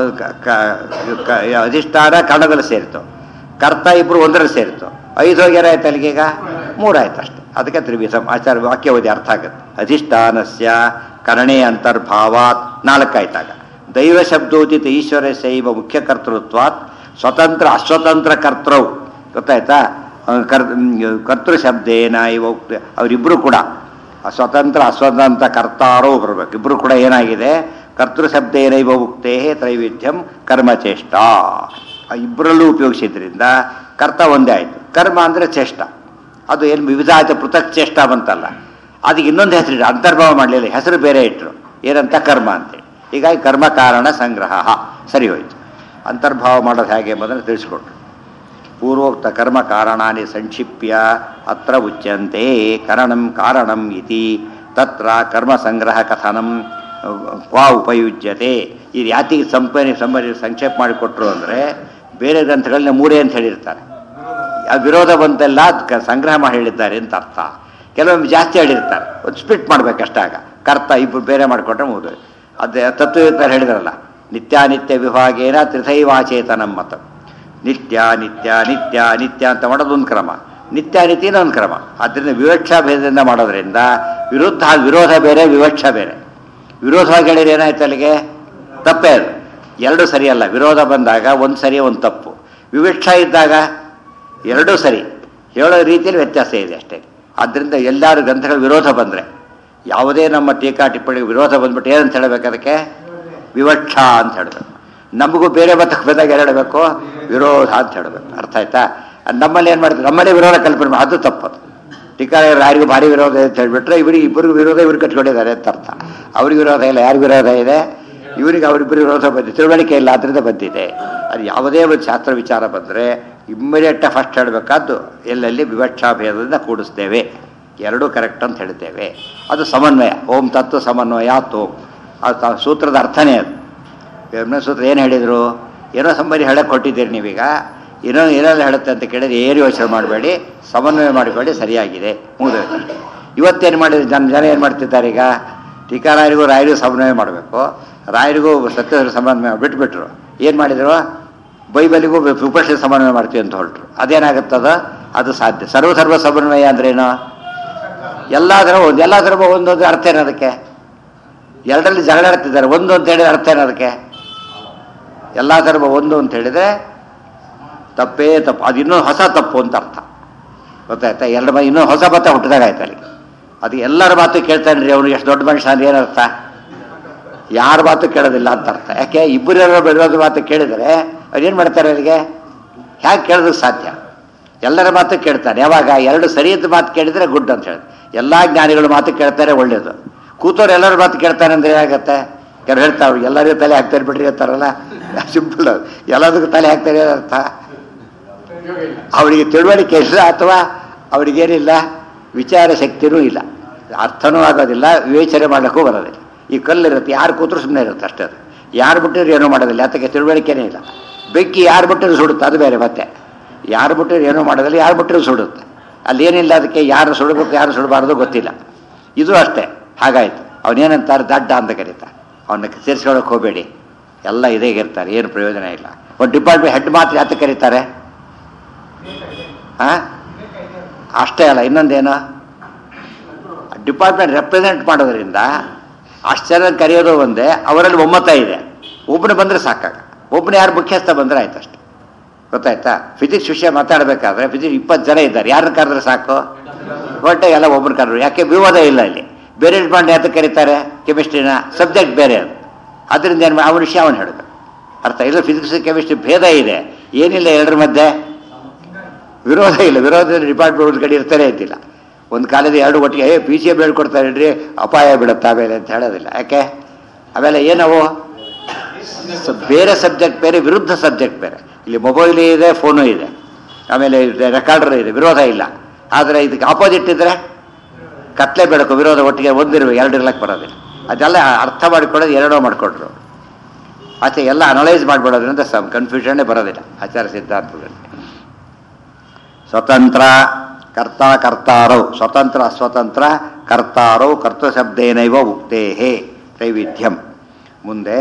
ಅಧಿಷ್ಠಾನ ಕನ್ನಡದಲ್ಲಿ ಸೇರಿತು ಕರ್ತ ಇಬ್ರು ಒಂದರಲ್ಲಿ ಸೇರಿತು ಐದು ಹೋಗಿ ಏನಾಯ್ತು ಅಲ್ಲಿಗೆ ಈಗ ಮೂರಾಯ್ತು ಅಷ್ಟೆ ಅದಕ್ಕೆ ತ್ರಿವಿಧ ಆಚಾರ ವಾಕ್ಯ ಓದಿ ಅರ್ಥ ಆಗುತ್ತೆ ಅಧಿಷ್ಠಾನಸ್ಯ ಕರಣೆ ಅಂತರ್ಭಾವಾತ್ ನಾಲ್ಕಾಯ್ತಾಗ ದೈವ ಶಬ್ದೋಚಿತ ಈಶ್ವರ ಶೈವ ಮುಖ್ಯ ಕರ್ತೃತ್ವಾತ್ ಸ್ವತಂತ್ರ ಅಸ್ವತಂತ್ರ ಕರ್ತೃ ಗೊತ್ತಾಯ್ತಾ ಅಹ್ ಕರ್ ಕರ್ತೃ ಶಬ್ದೇನ ಇವ ಉಕ್ತ- ಅವರಿಬ್ರು ಕೂಡ ಸ್ವತಂತ್ರ ಅಸ್ವತಂತ್ರ ಕರ್ತಾರೋ ಬರಬೇಕು ಇಬ್ರು ಕೂಡ ಏನಾಗಿದೆ ಕರ್ತೃ ಶಬ್ದೇನೈವ ಉಕ್ತೇ ತ್ರೈವಿಧ್ಯಂ ಕರ್ಮಚೇಷ್ಟ ಆ ಇಬ್ಬರಲ್ಲೂ ಉಪಯೋಗಿಸಿದ್ರಿಂದ ಕರ್ತ ಒಂದೇ ಆಯಿತು ಕರ್ಮ ಅಂದರೆ ಚೇಷ್ಟ ಅದು ಏನು ವಿವಿಧಾಚ ಪೃಥಕ್ ಚೇಷ್ಟ ಬಂತಲ್ಲ ಅದಕ್ಕೆ ಇನ್ನೊಂದು ಹೆಸರು ಅಂತರ್ಭಾವ ಮಾಡಲಿಲ್ಲ ಹೆಸರು ಬೇರೆ ಇಟ್ಟರು ಏನಂತ ಕರ್ಮ ಅಂತೇಳಿ ಹೀಗಾಗಿ ಕರ್ಮ ಕಾರಣ ಸಂಗ್ರಹ ಸರಿ ಹೋಯ್ತು ಅಂತರ್ಭಾವ ಮಾಡೋದು ಹೇಗೆ ಎಂಬುದನ್ನು ತಿಳಿಸ್ಕೊಟ್ರು ಪೂರ್ವೋಕ್ತ ಕರ್ಮ ಕಾರಣಾನಿ ಸಂಕ್ಷಿಪ್ಯ ಅತ್ರ ಉಚ್ಯಂತೆ ಕರಣಂ ಕಾರಣಂ ಇತಿ ತತ್ರ ಕರ್ಮ ಸಂಗ್ರಹ ಕಥನಂ ಕ್ವಾ ಉಪಯುಜ್ಯತೆ ಇದು ಯಾತಿಗೆ ಸಂಪನಿ ಸಂಬರಿ ಸಂಕ್ಷೇಪ ಮಾಡಿಕೊಟ್ರು ಅಂದರೆ ಬೇರೆ ಗ್ರಂಥಗಳನ್ನ ಮೂರೇ ಅಂತ ಹೇಳಿರ್ತಾರೆ ಆ ವಿರೋಧ ಬಂತೆಲ್ಲ ಅದ್ಕ ಸಂಗ್ರಹ ಮಾಡಿ ಹೇಳಿದ್ದಾರೆ ಅಂತ ಅರ್ಥ ಕೆಲವೊಮ್ಮೆ ಜಾಸ್ತಿ ಹೇಳಿರ್ತಾರೆ ಒಂದು ಸ್ಪಿಟ್ ಮಾಡ್ಬೇಕಷ್ಟಾಗ ಕರ್ತ ಇಬ್ಬರು ಬೇರೆ ಮಾಡಿಕೊಟ್ರೆ ಮುಗಿದು ಅದೇ ತತ್ವಯುಕ್ತರು ಹೇಳಿದ್ರಲ್ಲ ನಿತ್ಯಾನಿತ್ಯ ವಿಭಾಗೇನ ತ್ರಿಥೈವಾಚೇತನಂ ಮತ ನಿತ್ಯ ನಿತ್ಯ ನಿತ್ಯ ನಿತ್ಯ ಅಂತ ಮಾಡೋದು ಒಂದು ಕ್ರಮ ನಿತ್ಯಾನಿತ್ಯ ಇನ್ನೊಂದು ಕ್ರಮ ಆದ್ದರಿಂದ ವಿವಕ್ಷಾ ಭೇದದಿಂದ ಮಾಡೋದ್ರಿಂದ ವಿರುದ್ಧ ವಿರೋಧ ಬೇರೆ ವಿವಕ್ಷ ಬೇರೆ ವಿರೋಧವಾಗಿ ಹೇಳಿದ್ರೆ ಏನಾಯ್ತು ಅಲ್ಲಿಗೆ ತಪ್ಪೇ ಅದು ಎರಡೂ ಸರಿಯಲ್ಲ ವಿರೋಧ ಬಂದಾಗ ಒಂದು ಸರಿ ಒಂದು ತಪ್ಪು ವಿವಕ್ಷ ಇದ್ದಾಗ ಎರಡೂ ಸರಿ ಹೇಳೋ ರೀತಿಯಲ್ಲಿ ವ್ಯತ್ಯಾಸ ಇದೆ ಅಷ್ಟೇ ಆದ್ದರಿಂದ ಎಲ್ಲರೂ ಗ್ರಂಥಗಳ ವಿರೋಧ ಬಂದರೆ ಯಾವುದೇ ನಮ್ಮ ಟೀಕಾ ಟಿಪ್ಪಣಿಗೆ ವಿರೋಧ ಬಂದ್ಬಿಟ್ಟು ಏನಂತ ಹೇಳಬೇಕು ಅದಕ್ಕೆ ವಿವಕ್ಷ ಅಂತ ಹೇಳಬೇಕು ನಮಗೂ ಬೇರೆ ಮತಕ್ಕೆ ಬಂದಾಗ ಏನು ಹೇಳಬೇಕು ವಿರೋಧ ಅಂತ ಹೇಳಬೇಕು ಅರ್ಥ ಆಯ್ತಾ ಅದ್ ನಮ್ಮಲ್ಲಿ ಏನು ಮಾಡ್ತಾರೆ ನಮ್ಮಲ್ಲೇ ವಿರೋಧ ಕಲ್ಪನೆ ಮಾಡಿ ಅದು ತಪ್ಪದು ಟೀಕಾರ ಯಾರಿಗೂ ಭಾರಿ ವಿರೋಧ ಇದೆ ಅಂತ ಹೇಳ್ಬಿಟ್ರೆ ಇವ್ರಿಗೆ ಇಬ್ಬರಿಗೂ ವಿರೋಧ ಇವ್ರು ಕಟ್ಕೊಂಡಿದ್ದಾರೆ ಅಂತ ಅರ್ಥ ಅವ್ರಿಗೆ ವಿರೋಧ ಇಲ್ಲ ಯಾರಿಗೂ ವಿರೋಧ ಇದೆ ಇವರಿಗೆ ಅವರಿಬ್ಬರು ವಿರೋಧ ಬಂದಿದೆ ತಿಳುವಳಿಕೆ ಇಲ್ಲ ಅದರಿಂದ ಬಂದಿದೆ ಅದು ಯಾವುದೇ ಒಂದು ಶಾಸ್ತ್ರ ವಿಚಾರ ಬಂದರೆ ಇಮ್ಮಿಡಿಯೇಟ್ ಫಸ್ಟ್ ಹೇಳಬೇಕಾದ್ದು ಎಲ್ಲೆಲ್ಲಿ ವಿವಕ್ಷಾ ಭೇದದಿಂದ ಕೂಡಿಸ್ತೇವೆ ಎರಡೂ ಕರೆಕ್ಟ್ ಅಂತ ಹೇಳ್ತೇವೆ ಅದು ಸಮನ್ವಯ ಓಂ ತತ್ವ ಸಮನ್ವಯ ತೋಂ ಅದು ತ- ಸೂತ್ರದ ಅರ್ಥನೇ ಅದು ಎರಡನೇ ಸೂತ್ರ ಏನು ಹೇಳಿದರು ಏನೋ ಸಂಬಂಧಿ ಹೇಳಕ್ಕೆ ಕೊಟ್ಟಿದ್ದೀರಿ ನೀವೀಗ ಏನೋ ಏನೆಲ್ಲ ಹೇಳುತ್ತೆ ಅಂತ ಕೇಳಿದ್ರೆ ಏನು ಯೋಚನೆ ಮಾಡಬೇಡಿ ಸಮನ್ವಯ ಮಾಡಿಕೊಳ್ಳಿ ಸರಿಯಾಗಿದೆ ಮುಗಿದೋಯ್ತು ಇವತ್ತೇನು ಮಾಡಿದ್ರು ಜನ ಜನ ಏನು ಮಾಡ್ತಿದ್ದಾರೆ ಈಗ ಟೀಕಾರಾಯರಿಗೂ ರಾಯರಿಗೂ ಸಮನ್ವಯ ಮಾಡಬೇಕು ರಾಯರಿಗೂ ಸತ್ಯ ಸಮನ್ವಯ ಬಿಟ್ಬಿಟ್ರು ಏನು ಮಾಡಿದರು ಬೈಬಲಿಗೂ ಉಪನಿಷತ್ ಸಮನ್ವಯ ಮಾಡ್ತೀವಿ ಅಂತ ಹೊರಟ್ರು ಅದೇನಾಗುತ್ತದ ಅದು ಸಾಧ್ಯ ಸರ್ವಸರ್ವ ಸಮನ್ವಯ ಅಂದ್ರೇನು ಎಲ್ಲ ಧರ್ಮ ಒಂದು ಎಲ್ಲ ಧರ್ಮ ಒಂದೊಂದು ಅರ್ಥ ಏನು ಅದಕ್ಕೆ ಎರಡರಲ್ಲಿ ಜಗಳ ಆಡ್ತಿದ್ದಾರೆ ಒಂದು ಅಂತ ಹೇಳಿದ್ರೆ ಅರ್ಥ ಏನು ಅದಕ್ಕೆ ಎಲ್ಲ ಧರ್ಮ ಒಂದು ಅಂತ ಹೇಳಿದ್ರೆ ತಪ್ಪೇ ತಪ್ಪು ಅದು ಇನ್ನೂ ಹೊಸ ತಪ್ಪು ಅಂತ ಅರ್ಥ ಗೊತ್ತಾಯ್ತಾ ಎರಡು ಮ- ಇನ್ನೂ ಹೊಸ ಮತ ಹುಟ್ಟಿದಾಗ ಆಯ್ತು ಅಲ್ಲಿಗೆ ಅದು ಎಲ್ಲರ ಮಾತು ಕೇಳ್ತಾನೆ ರೀ ಅವನು ಎಷ್ಟು ದೊಡ್ಡ ಮನುಷ್ಯ ಅಂದ್ರೆ ಏನರ್ಥ ಯಾರ ಮಾತು ಕೇಳೋದಿಲ್ಲ ಅಂತ ಅರ್ಥ ಯಾಕೆ ಇಬ್ಬರು ಬೆಳೆಯೋದ್ರ ಮಾತು ಕೇಳಿದರೆ ಅವ್ರೇನು ಮಾಡ್ತಾರೆ ಅಲ್ಲಿಗೆ ಹೇಗೆ ಕೇಳೋದಕ್ಕೆ ಸಾಧ್ಯ ಎಲ್ಲರ ಮಾತು ಕೇಳ್ತಾನೆ ಯಾವಾಗ ಎರಡು ಸರಿಯದ ಮಾತು ಕೇಳಿದರೆ ಗುಡ್ ಅಂತ ಹೇಳಿ ಎಲ್ಲ ಜ್ಞಾನಿಗಳ ಮಾತು ಕೇಳ್ತಾರೆ ಒಳ್ಳೇದು ಕೂತವ್ರು ಎಲ್ಲರ ಮಾತು ಕೇಳ್ತಾನೆ ಅಂದ್ರೆ ಏನಾಗತ್ತೆ ಕೆಲವು ಹೇಳ್ತಾರೆ ಎಲ್ಲರಿಗೂ ತಲೆ ಹಾಕ್ತಾರೆ ಬಿಡ್ರಿ ಅಂತಾರಲ್ಲ ಸಿಂಪಲ್ ಎಲ್ಲದಕ್ಕೂ ತಲೆ ಹಾಕ್ತಾರೆ ಅರ್ಥ ಉಪಯೋಗ ಇಲ್ಲ ಅವರಿಗೆ ತಿಳುವಳಿಕೆ ಇಲ್ಲ ಅಥವಾ ಅವರಿಗೇನಿಲ್ಲ ವಿಚಾರ ಶಕ್ತಿನೂ ಇಲ್ಲ ಅರ್ಥನೂ ಆಗೋದಿಲ್ಲ ವಿವೇಚನೆ ಮಾಡೋಕ್ಕೂ ಬರೋದಿಲ್ಲ ಈ ಕಲ್ಲಿರುತ್ತೆ ಯಾರು ಕೂತ್ರು ಸುಮ್ಮನೆ ಇರುತ್ತೆ ಅಷ್ಟೇ ಅದು ಯಾರು ಬಿಟ್ಟರೆ ಏನೂ ಮಾಡೋದಿಲ್ಲ ಅದಕ್ಕೆ ತಿಳುವಳಿಕೆನೇ ಇಲ್ಲ ಬೆಂಕಿ ಯಾರು ಬಿಟ್ಟರು ಸುಡುತ್ತೆ ಅದು ಬೇರೆ ಮತ್ತೆ ಯಾರು ಬಿಟ್ಟರು ಏನೂ ಮಾಡೋದಿಲ್ಲ ಯಾರು ಬಿಟ್ಟರು ಸುಡುತ್ತೆ ಅಲ್ಲಿ ಏನಿಲ್ಲ ಅದಕ್ಕೆ ಯಾರು ಸುಡಬೇಕು ಯಾರು ಸುಡಬಾರ್ದು ಗೊತ್ತಿಲ್ಲ ಇದು ಅಷ್ಟೇ ಹಾಗಾಯ್ತು ಅವನೇನಂತಾರೆ ದಡ್ಡ ಅಂತ ಕರೀತಾರೆ ಅವನ್ನ ಸೇರಿಸ್ಕೊಳ್ಳೋಕೆ ಹೋಗಬೇಡಿ ಎಲ್ಲ ಇದೇ ಇರ್ತಾರೆ ಏನು ಪ್ರಯೋಜನ ಇಲ್ಲ ಒಂದು ಡಿಪಾರ್ಟ್ಮೆಂಟ್ ಹೆಡ್ ಮಾತ್ರ ಯಾತ ಕರೀತಾರೆ ಆ? ಅಷ್ಟೇ ಅಲ್ಲ ಇನ್ನೊಂದೇನು ಡಿಪಾರ್ಟ್ಮೆಂಟ್ ರೆಪ್ರೆಸೆಂಟ್ ಮಾಡೋದ್ರಿಂದ ಅಷ್ಟು ಜನ ಕರೆಯೋದು ಒಂದೇ ಅವರಲ್ಲಿ ಒಮ್ಮತ ಇದೆ ಒಬ್ಬನು ಬಂದರೆ ಸಾಕಾಗ ಒಬ್ಬನು ಯಾರು ಮುಖ್ಯಸ್ಥ ಬಂದರೆ ಆಯ್ತು ಅಷ್ಟೆ ಗೊತ್ತಾಯ್ತಾ ಫಿಸಿಕ್ಸ್ ವಿಷಯ ಮಾತಾಡಬೇಕಾದ್ರೆ ಫಿಸಿಕ್ಸ್ ಇಪ್ಪತ್ತು ಜನ ಇದ್ದಾರೆ ಯಾರನ್ನ ಕರೆದ್ರೆ ಸಾಕು ಒಟ್ಟೆ ಎಲ್ಲ ಒಬ್ಬರು ಕರೆದ್ರು ಯಾಕೆ ವಿವಾದ ಇಲ್ಲ ಇಲ್ಲಿ ಬೇರೆ ಡಿಪಾರ್ಟ್ಮೆಂಟ್ ಯಾತಕ್ಕೆ ಕರೀತಾರೆ ಕೆಮಿಸ್ಟ್ರಿನ ಸಬ್ಜೆಕ್ಟ್ ಬೇರೆ ಅದು ಅದರಿಂದ ಏನು ಅವನ ವಿಷಯ ಅವನು ಹೇಳಬೇಕು ಅರ್ಥ ಇಲ್ಲ ಫಿಸಿಕ್ಸ್ ಕೆಮಿಸ್ಟ್ರಿ ಭೇದ ಇದೆ ಏನಿಲ್ಲ ಎರಡರ ಮಧ್ಯೆ ವಿರೋಧ ಇಲ್ಲ ವಿರೋಧದಲ್ಲಿ ಡಿಪಾರ್ಟ್ಮೆಂಟ್ ಕಡೆ ಇರ್ತಾನೆ ಇದ್ದಿಲ್ಲ ಒಂದು ಕಾಲದ ಎರಡು ಒಟ್ಟಿಗೆ ಏ ಪಿ ಸಿ ಎಮ್ ಹೇಳ್ಕೊಡ್ತಾರೆ ಹೇಳ್ರಿ ಅಪಾಯ ಬಿಡುತ್ತೆ ಆಮೇಲೆ ಅಂತ ಹೇಳೋದಿಲ್ಲ ಯಾಕೆ ಆಮೇಲೆ ಏನವು ಸ- ಬೇರೆ ಸಬ್ಜೆಕ್ಟ್ ಬೇರೆ ವಿರುದ್ಧ ಸಬ್ಜೆಕ್ಟ್ ಬೇರೆ ಇಲ್ಲಿ ಮೊಬೈಲ್ ಇದೆ ಫೋನು ಇದೆ ಆಮೇಲೆ ರೆಕಾರ್ಡರ್ ಇದೆ ವಿರೋಧ ಇಲ್ಲ ಆದರೆ ಇದಕ್ಕೆ ಆಪೋಸಿಟ್ ಇದ್ದರೆ ಕತ್ಲೆ ಬೆಳಕು ವಿರೋಧ ಒಟ್ಟಿಗೆ ಒಂದಿರ್ಬೇಕು ಎರಡು ಇರ್ಲಕ್ಕೆ ಬರೋದಿಲ್ಲ ಅದೆಲ್ಲ ಅರ್ಥ ಮಾಡಿಕೊಳ್ಳೋದು ಎರಡೋ ಮಾಡಿಕೊಟ್ರು ಆಚೆ ಎಲ್ಲ ಅನಲೈಸ್ ಮಾಡಿಬಿಡೋದ್ರಿಂದ ಸಮ್ ಕನ್ಫ್ಯೂಷನ್ನೇ ಬರೋದಿಲ್ಲ ಆಚಾರ ಸಿದ್ಧಾಂತದಲ್ಲಿ ಸ್ವತಂತ್ರ ಕರ್ತ ಕರ್ತಾರೌ ಸ್ವತಂತ್ರ ಅಸ್ವತಂತ್ರ ಕರ್ತಾರೌ ಕರ್ತೃಶಬ್ದೇನೈವ ಉಕ್ತೇಹೇ ತ್ರೈವಿಧ್ಯಂ ಮುಂದೆ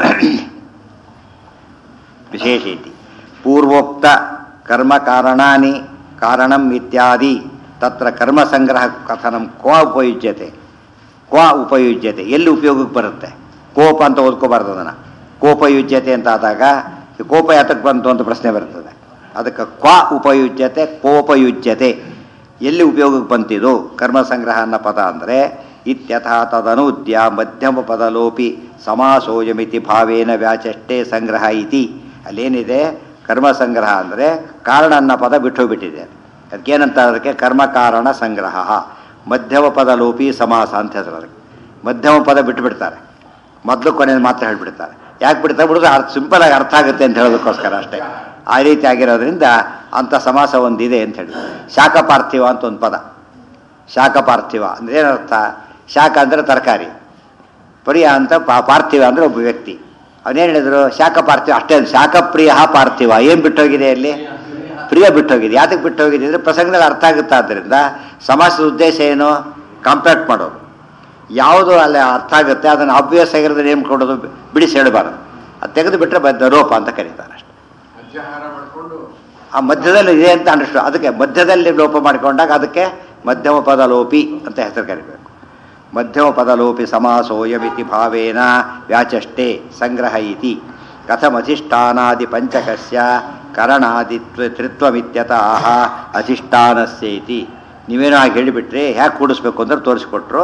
ವಿಶೇಷ ಇತಿ ಪೂರ್ವೋಕ್ತ ಕರ್ಮ ಕಾರಣಾನಿ ಕಾರಣಂ ಇತ್ಯಾದಿ ತತ್ರ ಕರ್ಮ ಸಂಗ್ರಹ ಕಥನಂ ಕ್ವ ಉಪಯುಜ್ಯತೆ ಕ್ವ ಉಪಯುಜ್ಯತೆ ಎಲ್ಲಿ ಉಪಯೋಗಕ್ಕೆ ಬರುತ್ತೆ ಕೋಪ ಅಂತ ಓದ್ಕೋಬಾರ್ದು ಅದನ್ನು ಕೋಪಯುಜ್ಯತೆ ಅಂತ ಆದಾಗ ಈ ಕೋಪ ಯಾತಕ್ಕೆ ಬಂತು ಅಂತ ಪ್ರಶ್ನೆ ಬರ್ತದೆ ಅದಕ್ಕೆ ಕ್ವ ಉಪಯುಜ್ಯತೆ ಕೋಪಯುಜ್ಯತೆ ಎಲ್ಲಿ ಉಪಯೋಗಕ್ಕೆ ಬಂತಿದು ಕರ್ಮ ಸಂಗ್ರಹ ಅನ್ನೋ ಪದ ಅಂದರೆ ಇತ್ಯಥಾ ತದನೂದ್ಯ ಮಧ್ಯಮ ಪದಲೋಪಿ ಸಮಾಸೋಯಮಿತಿ ಭಾವೇನ ವ್ಯಾಚಷ್ಟೇ ಸಂಗ್ರಹ ಇತಿ ಅಲ್ಲೇನಿದೆ ಕರ್ಮ ಸಂಗ್ರಹ ಅಂದರೆ ಕಾರಣ ಅನ್ನೋ ಪದ ಬಿಟ್ಟು ಬಿಟ್ಟಿದೆ ಅದಕ್ಕೇನಂತ ಅದಕ್ಕೆ ಕರ್ಮ ಕಾರಣ ಸಂಗ್ರಹ ಮಧ್ಯಮ ಪದ ಲೋಪಿ ಸಮಾಸ ಅಂತ ಹೆಸರು ಅದಕ್ಕೆ ಮಧ್ಯಮ ಪದ ಬಿಟ್ಟು ಬಿಡ್ತಾರೆ ಮೊದಲು ಕೊನೆಯಲ್ಲಿ ಮಾತ್ರ ಹೇಳ್ಬಿಡ್ತಾರೆ ಯಾಕೆ ಬಿಡ್ತಾರೆ ಬಿಡೋದು ಅರ್ಥ ಸಿಂಪಲ್ ಆಗಿ ಅರ್ಥ ಆಗುತ್ತೆ ಅಂತ ಹೇಳೋದಕ್ಕೋಸ್ಕರ ಅಷ್ಟೇ ಆ ರೀತಿ ಆಗಿರೋದ್ರಿಂದ ಅಂಥ ಸಮಾಸ ಒಂದಿದೆ ಅಂತ ಹೇಳಿ ಶಾಖ ಪಾರ್ಥಿವ ಅಂತ ಒಂದು ಪದ ಶಾಖ ಪಾರ್ಥಿವ ಅಂದ್ರೆ ಏನರ್ಥ ಶಾಖ ಅಂದರೆ ತರಕಾರಿ ಪ್ರಿಯ ಅಂತ ಪಾ- ಪಾರ್ಥಿವ ಅಂದರೆ ಒಬ್ಬ ವ್ಯಕ್ತಿ ಅವನೇನು ಹೇಳಿದ್ರು ಶಾಖ ಪಾರ್ಥಿವ ಅಷ್ಟೇ ಶಾಖಪ್ರಿಯ ಪಾರ್ಥಿವ ಏನು ಬಿಟ್ಟೋಗಿದೆ ಅಲ್ಲಿ ಪ್ರಿಯ ಬಿಟ್ಟೋಗಿದೆ ಯಾತಕ್ಕೆ ಬಿಟ್ಟೋಗಿದೆ ಅಂದರೆ ಪ್ರಸಂಗದಲ್ಲಿ ಅರ್ಥ ಆಗುತ್ತೆ ಆದ್ದರಿಂದ ಸಮಾಸದ ಉದ್ದೇಶ ಏನು ಕಾಂಪ್ಯಾಕ್ಟ್ ಮಾಡೋದು ಯಾವುದು ಅಲ್ಲಿ ಅರ್ಥ ಆಗುತ್ತೆ ಅದನ್ನು ಅಭ್ಯಾಸ ಆಗಿರೋದು ನೇಮ್ ಕೊಡೋದು ಬಿಡಿಸಿ ಹೇಳಬಾರದು ಅದು ತೆಗೆದು ಬಿಟ್ಟರೆ ಬದ್ದ ರೋಪ ಅಂತ ಕರೀತಾರೆ ಅಷ್ಟೆ ಅಜ್ಜಹಾರ ಮಾಡಿಕೊಂಡು ಆ ಮಧ್ಯದಲ್ಲಿ ಇದೆ ಅಂತ ಅಂಡರ್ಸ್ಟು ಅದಕ್ಕೆ ಮಧ್ಯದಲ್ಲಿ ಲೋಪ ಮಾಡಿಕೊಂಡಾಗ ಅದಕ್ಕೆ ಮಧ್ಯಮ ಪದ ಲೋಪಿ ಅಂತ ಹೆಸರು ಕರಿಬೇಕು ಮಧ್ಯಮ ಪದ ಲೋಪಿ ಸಮಾಸೋಯಮಿತಿ ಭಾವೇನ ವ್ಯಾಚಷ್ಟೇ ಸಂಗ್ರಹ ಇತಿ ಕಥಮಧಿಷ್ಠಾನಾದಿ ಪಂಚಕಸ್ಯ ಕರಣಾದಿತ್ವ ತ್ರಿತ್ವಮಿತ್ಯತಃ ಅಧಿಷ್ಠಾನಸ್ಯ ಇತಿ ನೀವೇನೋ ಹಾಗೆ ಹೇಳಿಬಿಟ್ರೆ ಹ್ಯಾಕೆ ಕೂಡಿಸ್ಬೇಕು ಅಂದ್ರೆ ತೋರಿಸ್ಕೊಟ್ರು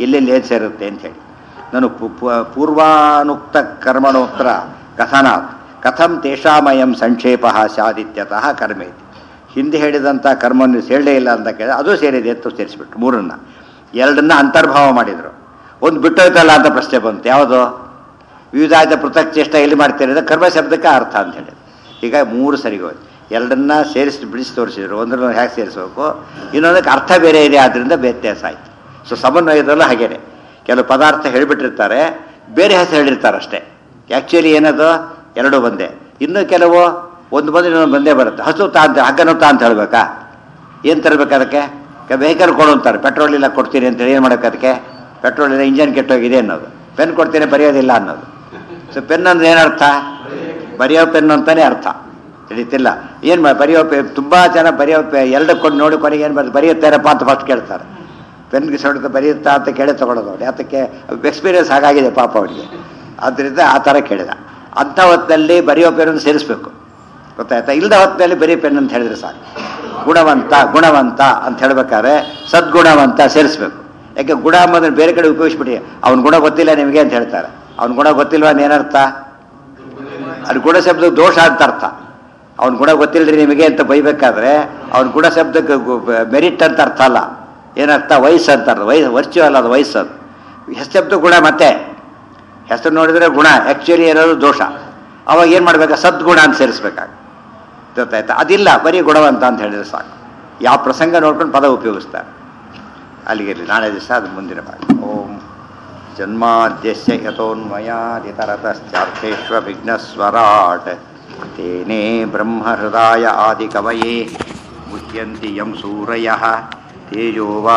ಎಲ್ಲೆಲ್ಲಿ ಏನು ಸೇರುತ್ತೆ ಅಂತ ಹೇಳಿ ನಾನು ಪು- ಪು- ಪೂರ್ವಾನುಕ್ತ ಕರ್ಮಣೋತ್ತರ ಕಥನಾತ್ ಕಥಂ ತೇಷಾಮಯಂ ಸಂಕ್ಷೇಪ ಸ್ಯಾದಿತ್ಯತಃ ಕರ್ಮೇತಿ ಹಿಂದೆ ಹೇಳಿದಂಥ ಕರ್ಮವನ್ನು ಸೇರಲೇ ಇಲ್ಲ ಅಂತ ಕೇಳಿದ್ರೆ ಅದು ಸೇರಿದೆ ಅಂತ ಸೇರಿಸ್ಬಿಟ್ರು ಮೂರನ್ನ ಎರಡನ್ನ ಅಂತರ್ಭಾವ ಮಾಡಿದರು ಒಂದು ಬಿಟ್ಟೋಯ್ತಲ್ಲ ಅಂತ ಪ್ರಶ್ನೆ ಬಂತು ಯಾವುದು ವಿವಿಧಾದ ಪೃಥಕ್ ಚೇಷ್ಟ ಎಲ್ಲಿ ಮಾಡ್ತೀರಿ ಅಂದರೆ ಕರ್ಮ ಶಬ್ದಕ್ಕೆ ಅರ್ಥ ಅಂತ ಹೇಳಿ ಈಗ ಮೂರು ಸರಿಗೆ ಹೋಯ್ತು ಎರಡನ್ನ ಸೇರಿಸಿ ಬಿಡಿಸಿ ತೋರಿಸಿದ್ರು ಒಂದನ್ನು ಹೇಗೆ ಸೇರಿಸ್ಬೇಕು ಇನ್ನೊಂದಕ್ಕೆ ಅರ್ಥ ಬೇರೆ ಇದೆ ಆದ್ದರಿಂದ ವ್ಯತ್ಯಾಸ ಆಯಿತು ಸೊ ಸಮನ್ವಯದಲ್ಲೂ ಹಾಗೇನೆ ಕೆಲವು ಪದಾರ್ಥ ಹೇಳಿಬಿಟ್ಟಿರ್ತಾರೆ ಬೇರೆ ಹೆಸರು ಹೇಳಿರ್ತಾರೆ ಅಷ್ಟೇ ಆ್ಯಕ್ಚುಲಿ ಏನದು ಎರಡು ಬಂದೆ ಇನ್ನು ಕೆಲವು ಒಂದು ಬಂದು ಇನ್ನೊಂದು ಬಂದೇ ಬರುತ್ತೆ ಹಸು ತಾ ಅಂತ ಹಗ್ಗನು ತಾ ಅಂತ ಹೇಳ್ಬೇಕಾ ಏನು ತರಬೇಕು ಅದಕ್ಕೆ ವೆಹಿಕಲ್ ಕೊಡು ಅಂತಾರೆ ಪೆಟ್ರೋಲ್ ಇಲ್ಲ ಕೊಡ್ತೀನಿ ಅಂತೇಳಿ ಏನು ಮಾಡೋಕೆ ಅದಕ್ಕೆ ಪೆಟ್ರೋಲ್ ಇಲ್ಲ ಇಂಜನ್ ಕೆಟ್ಟೋಗಿದೆ ಅನ್ನೋದು ಪೆನ್ ಕೊಡ್ತೀನಿ ಬರೆಯೋದಿಲ್ಲ ಅನ್ನೋದು ಸೊ ಪೆನ್ ಅಂದ್ರೆ ಏನರ್ಥ ಬರೆಯೋ ಪೆನ್ ಅಂತಾನೆ ಅರ್ಥ ತಿಳಿತಿಲ್ಲ ಏನು ಮಾ ಬರೆಯೋ ಪೆ ತುಂಬ ಜನ ಬರೆಯೋ ಪೆ ಎರಡು ಕೊಂಡು ನೋಡಿ ಕೊನೆಗೆ ಏನು ಬರ್ತದೆ ಬರೆಯುತ್ತಾರಪ್ಪ ಅಂತ ಫಸ್ಟ್ ಕೇಳ್ತಾರೆ ಪೆನ್ಗೆ ಸೊಡ್ದು ಬರೆಯುತ್ತಾ ಅಂತ ಕೇಳಿ ತೊಗೊಳೋದು ಅವ್ರು ಯಾತಕ್ಕೆ ಎಕ್ಸ್ಪೀರಿಯನ್ಸ್ ಹಾಗಾಗಿದೆ ಪಾಪ ಅವನಿಗೆ ಆದ್ದರಿಂದ ಆ ಥರ ಕೇಳಿದ ಅಂಥ ಹೊತ್ತಿನಲ್ಲಿ ಬರೆಯೋ ಪೆನ್ನು ಸೇರಿಸ್ಬೇಕು ಗೊತ್ತಾಯ್ತಾ ಇಲ್ಲದ ಹೊತ್ತಿನಲ್ಲಿ ಬರೀ ಪೆನ್ ಅಂತ ಹೇಳಿದ್ರೆ ಸಾಕು ಗುಣವಂತ ಗುಣವಂತ ಅಂತ ಹೇಳ್ಬೇಕಾದ್ರೆ ಸದ್ಗುಣವಂತ ಸೇರಿಸ್ಬೇಕು ಯಾಕೆ ಗುಣ ಅಂಬೋದನ್ನ ಬೇರೆ ಕಡೆ ಉಪಯೋಗಿಸ್ಬಿಡಿ ಅವ್ನ ಗುಣ ಗೊತ್ತಿಲ್ಲ ನಿಮಗೆ ಅಂತ ಹೇಳ್ತಾರೆ ಅವ್ನ ಗುಣ ಗೊತ್ತಿಲ್ವಾ ಏನರ್ಥ ಅದು ಗುಣ ಶಬ್ದ ದೋಷ ಅಂತ ಅರ್ಥ ಅವ್ನ ಗುಣ ಗೊತ್ತಿಲ್ಲರಿ ನಿಮಗೆ ಅಂತ ಬೈಬೇಕಾದ್ರೆ ಅವ್ನ ಗುಣ ಶಬ್ದಕ್ಕೆ ಮೆರಿಟ್ ಅಂತ ಅರ್ಥ ಅಲ್ಲ ಏನರ್ಥ ವಯಸ್ಸು ಅಂತ ಅರ್ಥ ವಯಸ್ಸು ವರ್ಚು ಅಲ್ಲ ಅದು ವಯಸ್ಸು ಅದು ಹೆಸರು ಗುಣ ಮತ್ತೆ ಹೆಸರು ನೋಡಿದ್ರೆ ಗುಣ ಆ್ಯಕ್ಚುಲಿ ಏನಾದ್ರು ದೋಷ ಅವಾಗ ಏನು ಮಾಡ್ಬೇಕಾ ಸದ್ಗುಣ ಅಂತ ಸೇರಿಸ್ಬೇಕಾಗ ಗೊತ್ತಾಯ್ತಾ ಅದಿಲ್ಲ ಬರೀ ಗುಣವಂತ ಅಂತ ಹೇಳಿದ್ರೆ ಸಾಕು ಯಾವ ಪ್ರಸಂಗ ನೋಡ್ಕೊಂಡು ಪದ ಉಪಯೋಗಿಸ್ತಾರೆ ಅಲ್ಲಿಗಿರಲಿ ನಾಳೆ ದಿವಸ ಅದು ಮುಂದಿನ ಭಾಗ ಓಂ ಜನ್ಮಾದ್ಯಸ್ಯ ಯಥೋನ್ಮಯಾದಿತರತಶ್ಚಾರ್ಥೇಶ್ವ ವಿಘ್ನಸ್ವರಾಟ್ ತೇನೇ ಬ್ರಹ್ಮಹೃದಾಯ ಆದಿಕವಯೇ ಮುಹ್ಯಂತಿ ಯಂ ಸೂರಯಃ ತೇಜೋ ವಾ